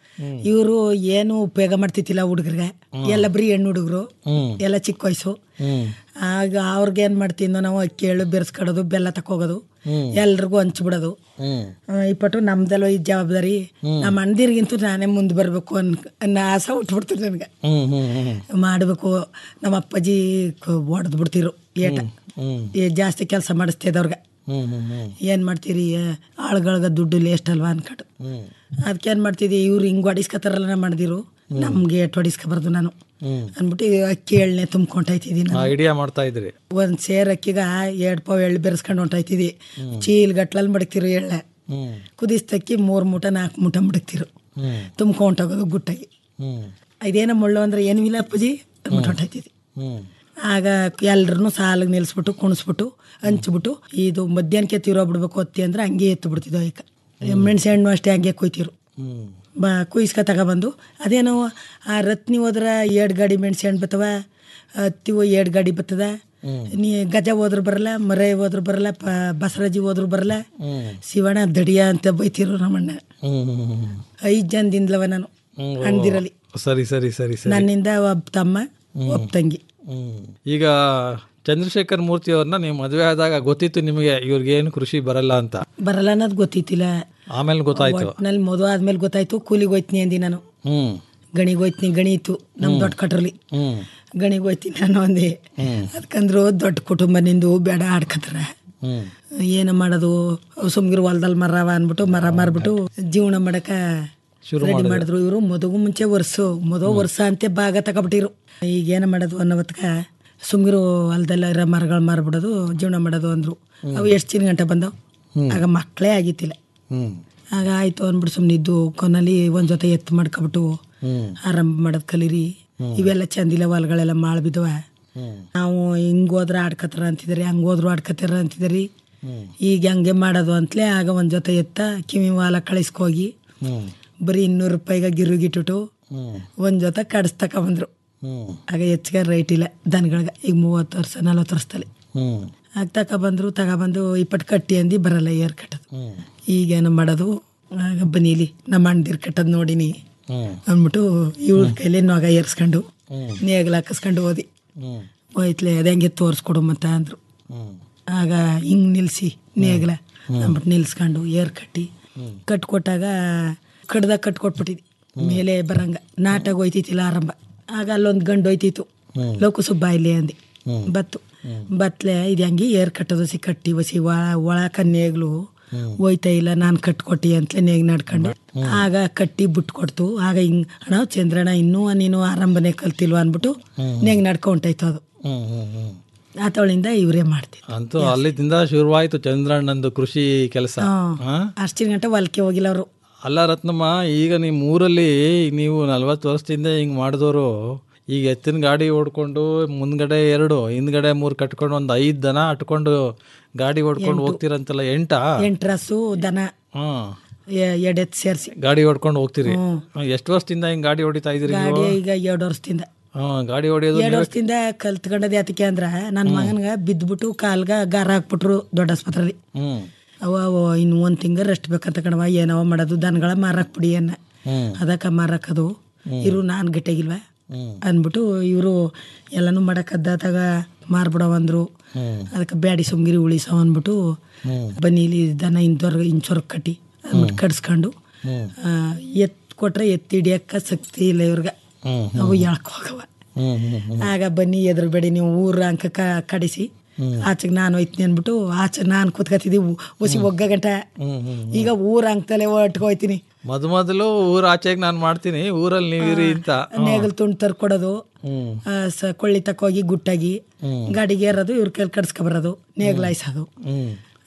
N: ಇವರು ಏನು ಉಪಯೋಗ ಮಾಡ್ತಿತ್ತಿಲ್ಲ ಹುಡುಗರಿಗೆ ಎಲ್ಲ ಬರೀ ಹೆಣ್ಣು ಹುಡುಗರು
L: ಹ್ಮ್
N: ಎಲ್ಲ ಚಿಕ್ಕ ವಯಸ್ಸು
L: ಹ್ಮ್
N: ಆಗ ಅವ್ರಿಗೆ ಏನು ಮಾಡ್ತಿದ್ದೋ ನಾವು ಅಕ್ಕಿ ಎಳ್ಳು ಬೆರೆಸ್ಕೊಡೋದು ಬೆಲ್ಲ ತಕೋಗೋದು
L: ಹ್ಮ್.
N: ಎಲ್ರಿಗೂ ಹಂಚ್ಬಿಡೋದು
L: ಹ್ಮ್
N: ಆ, ಈ ಪಟ್ಟು ನಮ್ದೆಲ್ಲ ಈ ಜವಾಬ್ದಾರಿ ನಮ್ಮ ಅಣ್ಣದಿರ್ಗಿಂತೂ ನಾನೇ ಮುಂದೆ ಬರಬೇಕು ಅನ್ ಅನ್ನೋ ಆಸೆ ಹುಟ್ಬಿಡ್ತು ನನಗೆ
L: ಹ್ಮ್ ಹ್ಮ್ ಹ್ಮ್
N: ಮಾಡಬೇಕು ನಮ್ಮ ಅಪ್ಪಾಜಿ ಹೊಡೆದು ಬಿಡ್ತಿರು ಏಟ
L: ಹ್ಮ್
N: ಈ ಜಾಸ್ತಿ ಕೆಲಸ ಮಾಡಿಸ್ತಿದ್ದವ್ರಿಗೆ
L: ಹ್ಮ್ ಹ್ಮ್ ಹ್ಮ್
N: ಏನು ಮಾಡ್ತೀರಿ ಆಳುಗಳ್ಗೆ ದುಡ್ಡು ಲೇಸ್ಟ್ ಅಲ್ವಾ ಅನ್ಕೊಂಡು
L: ಹ್ಮ್
N: ಅದಕ್ಕೆ ಏನು ಮಾಡ್ತಿದ್ದೆ ಇವ್ರು ಹಿಂಗೆ ಹೊಡಿಸ್ಕೊತಾರಲ್ಲ ನಾ ಮಾಡಿದಿರು ನಮಗೆ ಎಟ್ ಹೊಡಿಸ್ಕೊಬಾರ್ದು ನಾನು
L: ಹ್ಮ್
N: ಅಂದ್ಬಿಟ್ಟು ಈ ಅಕ್ಕಿ ಎಳ್ಳೆ ತುಂಬ್ಕೊಂಡೈತಿದ್ದೀನಿ
L: ಆ ಐಡಿಯಾ ಮಾಡ್ತಾ ಇದ್ರಿ
N: ಒಂದು ಸೇರ್ ಅಕ್ಕಿಗ ಎರಡು ಪಾವ್ ಎಳ್ಳು ಬೆರೆಸ್ಕೊಂಡು ಹೊಂಟೈತಿದ್ದಿ ಚೀಲ್ ಗಟ್ಲಲ್ಲಿ ಮಡಗ್ತಿರು ಎಳ್ಳೆ
L: ಹ್ಮ್
N: ಕುದಿಸ್ತಕ್ಕಿ ಮೂರು ಮೂಟ ನಾಲ್ಕು ಮೂಟ ಮಡಗ್ತಿರು
L: ಹ್ಮ್
N: ತುಂಬ್ಕೊಂಡೋಗೋದು ಗುಟ್ಟಾಗಿ
L: ಹ್ಮ್
N: ಇದೇನ ಮುಳ್ಳು ಅಂದ್ರೆ ಏನೂ ಇಲ್ಲ ಅಪ್ಪಾಜಿ ಅಂದ್ಬಿಟ್ಟು ಹೊಂಟೈತಿದ್ದಿ
L: ಹ್ಮ್
N: ಆಗ ಎಲ್ರನ್ನೂ ಸಾಲಿಗೆ ನಿಲ್ಲಿಸ್ಬಿಟ್ಟು ಕುಣಿಸ್ಬಿಟ್ಟು ಹಂಚ್ಬಿಟ್ಟು ಇದು ಮಧ್ಯಾಹ್ನಕ್ಕೆ ತೀರೋಗ್ಬಿಡ್ಬೇಕು ಹೊತ್ತಿ ಅಂದ್ರೆ ಹಂಗೆ ಎತ್ತು ಬಿಡ್ತಿದ್ದೋ ಈಗ ಮೆಣಸೆ ಹಣ್ಣು ಅಷ್ಟೇ ಹಂಗೆ ಕೊಯ್ತಿರು
L: ಹ್ಮ್
N: ಬ ಕುಯ್ಸ್ಕ ತಗೊಬಂದು ಅದೇನೋ ಆ ರತ್ನಿ ಹೋದ್ರೆ ಎರಡು ಗಾಡಿ ಮೆಣಸೆ ಹಣ್ಣು ಬರ್ತವ ಹತ್ತಿವು ಎರಡು ಗಾಡಿ ಬರ್ತದ ನೀ ಗಜ ಹೋದ್ರು ಬರಲ್ಲ ಮರೆ ಹೋದ್ರು ಬರಲ್ಲ ಪ ಬಸರಾಜಿ ಹೋದ್ರು ಬರಲ್ಲ
L: ಹ್ಮ್
N: ಶಿವಣ್ಣ ದಡಿಯ ಅಂತ ಬೈತಿರು ನಮ್ಮಣ್ಣ
L: ಹ್ಮ್ ಹ್ಮ್ ಹ್ಮ್
N: ಐದು ಜನದಿಂದಲವ ನಾನು
L: ಹ್ಮ್.
N: ಅಣ್ದಿರಲಿ
L: ಸರಿ ಸರಿ ಸರಿ ಸರಿ
N: ನನ್ನಿಂದ ಒಬ್ಬ ತಮ್ಮ ಒಬ್ಬ ತಂಗಿ
L: ಹ್ಮ್. ಈಗ ಚಂದ್ರಶೇಖರ್ ಮೂರ್ತಿ ಅವ್ರನ್ನ ನೀವು ಮದುವೆ ಆದಾಗ ಗೊತ್ತಿತ್ತು ನಿಮಗೆ ಇವ್ರಿಗೇನು ಕೃಷಿ ಬರಲ್ಲ ಅಂತ
N: ಬರಲ್ಲ ಅನ್ನೋದು ಗೊತ್ತಿತ್ತಿಲ್ಲ
L: ಆಮೇಲೆ ಗೊತ್ತಾಯ್ತು
N: ಒಟ್ನಲ್ಲಿ ಮದುವೆ ಆದ್ಮೇಲೆ ಗೊತ್ತಾಯ್ತು ಕೂಲಿಗೆ ಹೋಯ್ತೀನಿ ಅಂದಿ ನಾನು
L: ಹ್ಮ್
N: ಗಣಿಗೆ ಹೋಯ್ತೀನಿ ಗಣಿ ಇತ್ತು ನಮ್ಮ ದೊಡ್ಡ ಕಟ್ರಲ್ಲಿ
L: ಹ್ಮ್
N: ಗಣಿಗೆ ಹೋಯ್ತೀನಿ ನಾನು ಅಂದೆ
L: ಹ್ಮ್
N: ಅದಕ್ಕಂದ್ರು ದೊಡ್ಡ ಕುಟುಂಬ ನಿಂದು ಬೇಡ ಆಡ್ಕತ್ತಾರ
L: ಹ್ಮ್
N: ಏನು ಮಾಡೋದು ಸುಮ್ಗಿರು ಹೊಲ್ದಲ್ಲಿ ಮರವ ಅಂದ್ಬಿಟ್ಟು ಮರ ಮಾರ್ಬಿಟ್ಟು ಜೀವನ ಮಾಡಕ
L: ಶುರು
N: ರೆಡಿ ಮಾಡಿದ್ರು ಇವರು ಮದುವು ಮುಂಚೆ ವರ್ಷ ಮದುವೆ ವರ್ಷ ಅಂತೆ ಭಾಗ ತಗೊಬಿಟ್ಟಿರು ಈಗ ಏನು ಮಾಡೋದು ಅನ್ನೋ ಹೊತ್ಕ ಸುಮ್ಗಿರು ಹೊಲ್ದೆಲ್ಲ ಇರೋ ಮರಗಳು ಮಾರ್ಬಿಡೋದು ಜೀವನ ಮಾಡೋದು ಅಂದ್ರು ಅವು ಎಷ್ಟು ಚಿನ್ನ ಗಂಟೆ ಬಂದವು ಆಗ ಮಕ್ಕಳೇ ಆಗಿತ್ತಿಲ್ಲ
L: ಹ್ಮ್
N: ಆಗ ಆಯ್ತು ಅಂದ್ಬಿಟ್ಟು ಸುಮ್ಮನೆ ಇದ್ದು ಕೊನಲ್ಲಿ ಒಂದ್ ಜೊತೆ ಎತ್ತು ಮಾಡ್ಕೊಬಿಟ್ಟು
L: ಹ್ಮ್
N: ಆರಂಭ ಮಾಡೋದು ಕಲೀರಿ ಇವೆಲ್ಲ ಚಂದಿಲ್ಲ ಹೊಲ್ಗಳೆಲ್ಲ ಮಾಳ್ ಬಿದ್ದವ
L: ಹ್ಮ್
N: ನಾವು ಹಿಂಗ್ ಹೋದ್ರೆ ಆಡ್ಕತ್ತಾರ ಅಂತಿದ್ರಿ ಹಂಗ್ ಹೋದ್ರು ಆಡ್ಕತ್ತಾರ ಅಂತಿದ್ರಿ
L: ಹ್ಮ್
N: ಈಗ ಹಂಗೆ ಮಾಡೋದು ಅಂತಲೇ ಆಗ ಒಂದ್ ಜೊತೆ ಎತ್ತ ಕಿವಿ ವಾಲ ಕಳಿಸ್ಕೋಗಿ
L: ಹ್ಮ್
N: ಬರೀ ಇನ್ನೂರು ರೂಪಾಯಿಗೆ ಗಿರುಗಿಟ್ಟು
L: ಹ್ಮ್
N: ಒಂದ್ ಜೊತೆ ಕಡ್ಸ್ ತಕೊಂಬಂದ್ರು
L: ಹ್ಮ್
N: ಆಗ ಹೆಚ್ಚಿಗೆ ರೈಟ್ ಇಲ್ಲ ದನಗಳ್ಗೆ ಈಗ ಮೂವತ್ತು ವರ್ಷ ನಲ್ವತ್ತು ವರ್ಷದಲ್ಲಿ
L: ಹ್ಮ್
N: ಆಗ ತಗೊಬಂದ್ರು ತಗೊಬಂದು ಇಪ್ಪತ್ತು ಕಟ್ಟಿ ಅಂದು ಬರಲ್ಲ ಏರ್ ಕಟ್ಟೋದು
L: ಹ್ಮ್
N: ಈಗೇನು ಮಾಡೋದು ಆಗ ಬನ್ನಿಲಿ ನಮ್ಮ ಅಣ್ಣದಿರ್ ಕಟ್ಟೋದು ನೋಡಿನಿ
L: ಹ್ಮ್
N: ಅಂದ್ಬಿಟ್ಟು ಇವಳ ಕೈಲಿ ನೊಗ ಏರ್ಸ್ಕೊಂಡು
L: ಹ್ಮ್.
N: ನೇಗ್ಲು ಹಾಕಿಸ್ಕೊಂಡು ಓದಿ
L: ಹ್ಮ್
N: ಹೋಯ್ತ್ಲೆ ಅದ ಹೆಂಗೆ ತೋರಿಸ್ಕೊಡು ಮತ್ತ ಅಂದ್ರು
L: ಹ್ಮ್
N: ಆಗ ಹಿಂಗ್ ನಿಲ್ಸಿ ನೇಗ್ಲ ಅಂದ್ಬಿಟ್ಟು ನಿಲ್ಸ್ಕೊಂಡು ಏರ್ ಕಟ್ಟಿ ಕಟ್ಕೊಟ್ಟಾಗ ಕಡ್ದಾಗ ಕಟ್ಕೊಟ್ಬಿಟ್ಟಿದ್ವಿ ಮೇಲೆ ಬರಂಗ ನಾಟಾಗ ಹೋಯ್ತಿತ್ತಿಲ್ಲ ಆರಂಭ ಆಗ ಅಲ್ಲೊಂದು ಗಂಡು ಹೋಯ್ತಿತ್ತು ಲೋಕು ಸುಬ್ಬ ಇಲ್ಲಿ ಅಂದಿ ಬತ್ತು ಬತ್ಲೆ ಇದು ಹೆಂಗೆ ಏರ್ ಕಟ್ಟೋದು ಸಿ ಕಟ್ಟಿ ಒಸಿ ಒಳ ಒಳಕ ನೇಗ್ಲು ಹೋಯ್ತಾ ಇಲ್ಲ ನಾನು ಕಟ್ಕೊಟ್ಟಿ ಅಂತಲೇ ನೇಗ್ ನಡ್ಕೊಂಡು ಆಗ ಕಟ್ಟಿ ಬಿಟ್ಟು ಕೊಡ್ತು ಆಗ ಹಿಂಗ್ ಅಣ್ಣ ಚಂದ್ರಣ್ಣ ಇನ್ನೂ ನೀನು ಆರಂಭನೆ ಕಲ್ತಿಲ್ವ ಅಂದ್ಬಿಟ್ಟು ನೇಗ್ ನಡ್ಕೊಂಟಾಯ್ತು ಅದು
L: ಹ್ಮ್ ಹ್ಮ್ ಹ್ಮ್
N: ಆತವಳಿಂದ ಇವರೇ ಮಾಡ್ತಿದ್ರು
L: ಅಂತೂ ಅಲ್ಲಿಂದ ಶುರುವಾಯ್ತು ಚಂದ್ರಣ್ಣಂದು ಕೃಷಿ ಕೆಲಸ ಹಾ
N: ಅಷ್ಟಿನ ಗಂಟೆ ಹೊಲಕ್ಕೆ ಹೋಗಿಲ್ಲ ಅವರು
L: ಅಲ್ಲ ರತ್ನಮ್ಮ ಈಗ ನಿಮ್ಮ ಊರಲ್ಲಿ ನೀವು ನಲ್ವತ್ತು ವರ್ಷದಿಂದ ಹಿಂಗೆ ಮಾಡಿದವರು ಈಗ ಎತ್ತಿನ ಗಾಡಿ ಓಡ್ಕೊಂಡು ಮುಂದ್ಗಡೆ ಎರಡು ಹಿಂದ್ಗಡೆ ಮೂರು ಕಟ್ಕೊಂಡು ಒಂದು ಐದು ದನ ಅಟ್ಕೊಂಡು ಗಾಡಿ ಓಡ್ಕೊಂಡು ಹೋಗ್ತೀರಂತಲ್ಲ ಎಂಟಾ
N: ಎಂಟ್ರಸ್ಸು ದನ
L: ಹಾಂ
N: ಎಡೆತ್ ಸೇರಿಸಿ
L: ಗಾಡಿ ಓಡ್ಕೊಂಡು ಹೋಗ್ತೀರಿ
N: ಹ್ಮ್.
L: ಎಷ್ಟು ವರ್ಷದಿಂದ ಹಿಂಗೆ ಗಾಡಿ ಹೊಡಿತಾ ಇದ್ದೀರಿ
N: ಗಾಡಿ
L: ನೀವು
N: ಈಗ ಎರಡು ವರ್ಷದಿಂದ
L: ಹಾಂ ಗಾಡಿ ಹೊಡಿಯೋದು
N: ಎರಡು
L: ನೀವೇ-
N: ವರ್ಷದಿಂದ ಕಲ್ತ್ಕೊಂಡದ್ ಯಾತಕ್ಕೆ ಅಂದ್ರ ನನ್ನ ಮಗನ್ಗ ಬಿದ್ದ್ಬಿಟ್ಟು ಕಾಲ್ಗ ಗಾರ ಹಾಕ್ಬಿಟ್ರು ದೊಡ್ಡ ಆಸ್ಪತ್ರೆಲಿ
L: ಹ್ಮ್
N: ಅವ ಅವ ಇನ್ನು ಒಂದು ತಿಂಗಳು ರೆಸ್ಟ್ ಬೇಕಂತ ಕಣವ ಏನವ ಮಾಡೋದು ದನಗಳ ಮಾರಕ್ ಬಿಡಿ ಅನ್ನ
L: ಹ್ಮ್
N: ಅದಕ್ಕೆ ಮಾರಕ್ಕದು ಇರು ನಾನು ಗಟ್ಟಿಗಿಲ್ವ
L: ಹ್ಮ್
N: ಅಂದ್ಬಿಟ್ಟು ಇವರು ಎಲ್ಲನೂ ಮಾಡಕ್ಕದ್ದಾದಾಗ ಮಾರ್ಬಿಡವ ಅಂದ್ರು
L: ಹ್ಮ್
N: ಅದಕ್ಕೆ ಬ್ಯಾಡಿ ಸುಮ್ಗಿರಿ ಉಳಿಸವ ಅಂದ್ಬಿಟ್ಟು
L: ಹ್ಮ್
N: ಬನ್ನಿ ಇಲ್ಲಿ ದನ ಇಂಚೊರ್ ಇಂಚೊರ್ಗ್ ಕಟ್ಟಿ ಅಂದ್ಬಿಟ್ಟು ಕಡ್ಸ್ಕೊಂಡು
L: ಹ್ಮ್
N: ಆ, ಎತ್ ಕೊಟ್ರೆ ಎತ್ತಿ ಹಿಡಿಯಕ್ಕ ಶಕ್ತಿ ಇಲ್ಲ ಇವ್ರಿಗೆ
L: ಹ್ಮ್
N: ಅವು ಎಳ್ಕ್ ಹೋಗವ
L: ಹ್ಮ್ ಹ್ಮ್ ಹ್ಮ್
N: ಆಗ ಬನ್ನಿ ಎದುರುಬೇಡಿ ನೀವು ಊರ ಅಂಕ ಕ- ಕಡಿಸಿ ಆಚೆಗೆ ನಾನು ಹೋಯ್ತೀನಿ ಅಂದ್ಬಿಟ್ಟು ಆಚೆ ನಾನು ಕೂತ್ಕೊತಿದ್ದಿ ಒಸಿ ಒಗ್ಗ ಗಂಟ
L: ಹ್ಮ್ ಹ್ಮ್
N: ಈಗ ಊರ ಅಂಕದಲ್ಲೇ ಒಟ್ಟಿಗೆ ಹೋಯ್ತೀನಿ
L: ಮೊದ ಮೊದಲು ಊರ ಆಚೆಗೆ ನಾನು ಮಾಡ್ತೀನಿ ಊರಲ್ಲಿ ನೀವಿರಿ ಅಂತ
N: ನೇಗಲ್ ತುಂಡು ತರ್ಕೊಡೋದು
L: ಹ್ಮ್
N: ಆ, ಸ ಕೊಳ್ಳಿ ತಕ್ಕೋಗಿ ಗುಟ್ಟಾಗಿ
L: ಹ್ಮ್.
N: ಗಾಡಿಗೆ ಏರೋದು ಇವ್ರ ಕೈಲಿ ಕಡ್ಸ್ಕೊ ಬರೋದು ನೇಗ್ಲಾಯ್ಸೋದು
L: ಹ್ಮ್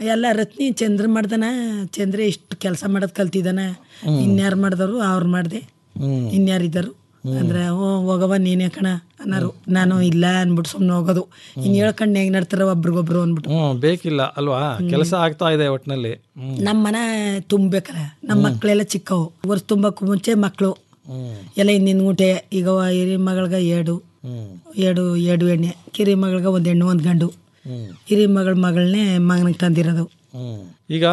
N: ಎಲ್ಲ ರತ್ನಿ ಚಂದ್ರ ಮಾಡ್ದನ ಚಂದ್ರ ಇಷ್ಟು ಕೆಲಸ ಮಾಡೋದು ಕಲ್ತಿದ್ದಾನ ಇನ್ಯಾರು ಮಾಡಿದವರು ಅವ್ರು ಮಾಡಿದೆ
L: ಹ್ಮ್
N: ಇನ್ಯಾರಿದ್ದರು ಅಂದ್ರೆ ಓ ಹೋಗವ ನೀನೇ ಕಣ ಅನ್ನೋರು ನಾನು ಇಲ್ಲ ಅನ್ಬಿಟ್ಟು ಸುಮ್ಮನೆ ಹೋಗೋದು ಇನ್ನು ಹೇಳ್ಕೊಂಡು ಹೆಂಗೆ ನಡ್ತಾರ ಒಬ್ರಿಗೊಬ್ರು ಅಂದ್ಬಿಟ್ಟು
L: ಹ್ಮ್ ಬೇಕಿಲ್ಲ ಅಲ್ವಾ ಕೆಲಸ ಆಗ್ತಾ ಇದೆ ಒಟ್ನಲ್ಲಿ ಹ್ಮ್
N: ನಮ್ಮ ಮನೆ ತುಂಬಬೇಕಲ್ಲ ನಮ್ಮ ಮಕ್ಕಳೆಲ್ಲ ಚಿಕ್ಕವು ವರ್ಷ ತುಂಬಕ್ಕೂ ಮುಂಚೆ ಮಕ್ಕಳು
L: ಹ್ಮ್
N: ಎಲ್ಲ ಹಿಂದಿನ ಗುಂಟೆ ಈಗ ಹಿರಿ ಮಗಳ್ಗ ಎರಡು
L: ಹ್ಮ್
N: ಎರಡು ಎರಡು ಎಣ್ಣೆ ಕಿರಿ ಮಗಳ್ಗ ಒಂದು ಹೆಣ್ಣು ಒಂದು ಗಂಡು
L: ಹ್ಮ್
N: ಹಿರಿ ಮಗಳ ಮಗಳನ್ನೇ ಮಗನಿಗೆ ತಂದಿರೋದು
L: ಹ್ಮ್ ಈಗ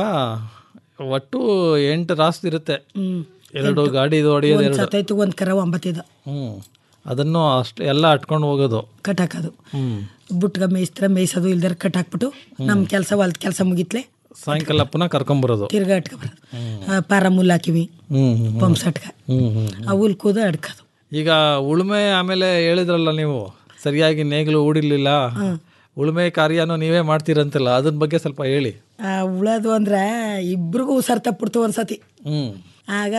L: ಒಟ್ಟು ಎಂಟು ರಾಸ್ತಿ ಇರುತ್ತೆ
N: ಹ್ಮ್
L: ಎರಡು ಗಾಡಿ ಹೊಡೆಯೋದು
N: ಒಂದು
L: ಎರಡು
N: ಸತ್ತೈತು ಒಂದು ಕರ ಒಂಬತ್ತಿದು
L: ಹ್ಮ್ ಅದನ್ನು ಅಷ್ಟು ಎಲ್ಲ ಅಟ್ಕೊಂಡು ಹೋಗೋದು
N: ಕಟ್ಟಾಕೋದು
L: ಹ್ಮ್
N: ಬುಟ್ಗ ಮೇಯಿಸ್ತಾರೆ ಮೇಯಿಸೋದು ಇಲ್ದಾರ ಕಟ್ಟಾಕ್ಬಿಟ್ಟು ನಮ್ಮ ಕೆಲಸ ಹೊಲ್ದ ಕೆಲಸ ಮುಗಿತ್ಲೆ
L: ಸಾಯಂಕಾಲ ಪುನಃ ಕರ್ಕೊಂಬರೋದು
N: ತಿರ್ಗಾ ಅಟ್ಕೊಬರೋದು ಪಾರ ಮುಲ್ ಹಾಕಿವಿ
L: ಹ್ಮ್ ಹ್ಮ್
N: ಪಂಪ್ ಸಟ್ಕ
L: ಹ್ಮ್ ಹ್ಮ್
N: ಆ ಹುಲ್ ಕೂದ ಅಡ್ಕೋದು
L: ಈಗ ಉಳುಮೆ ಆಮೇಲೆ ಹೇಳಿದ್ರಲ್ಲ ನೀವು ಸರಿಯಾಗಿ ನೇಗಿಲು ಊಡಿರ್ಲಿಲ್ಲ ಉಳುಮೆ ಕಾರ್ಯನೂ ನೀವೇ ಮಾಡ್ತೀರಂತಲ್ಲ ಅದ್ರ ಬಗ್ಗೆ ಸ್ವಲ್ಪ ಹೇಳಿ
N: ಆ ಉಳೋದು ಅಂದ್ರೆ ಇಬ್ರಿಗೂ ಹುಷಾರ್ ತಪ್ಪಿಡ್ತು ಒಂದ್ಸತಿ
L: ಹ್ಮ್
N: ಆಗ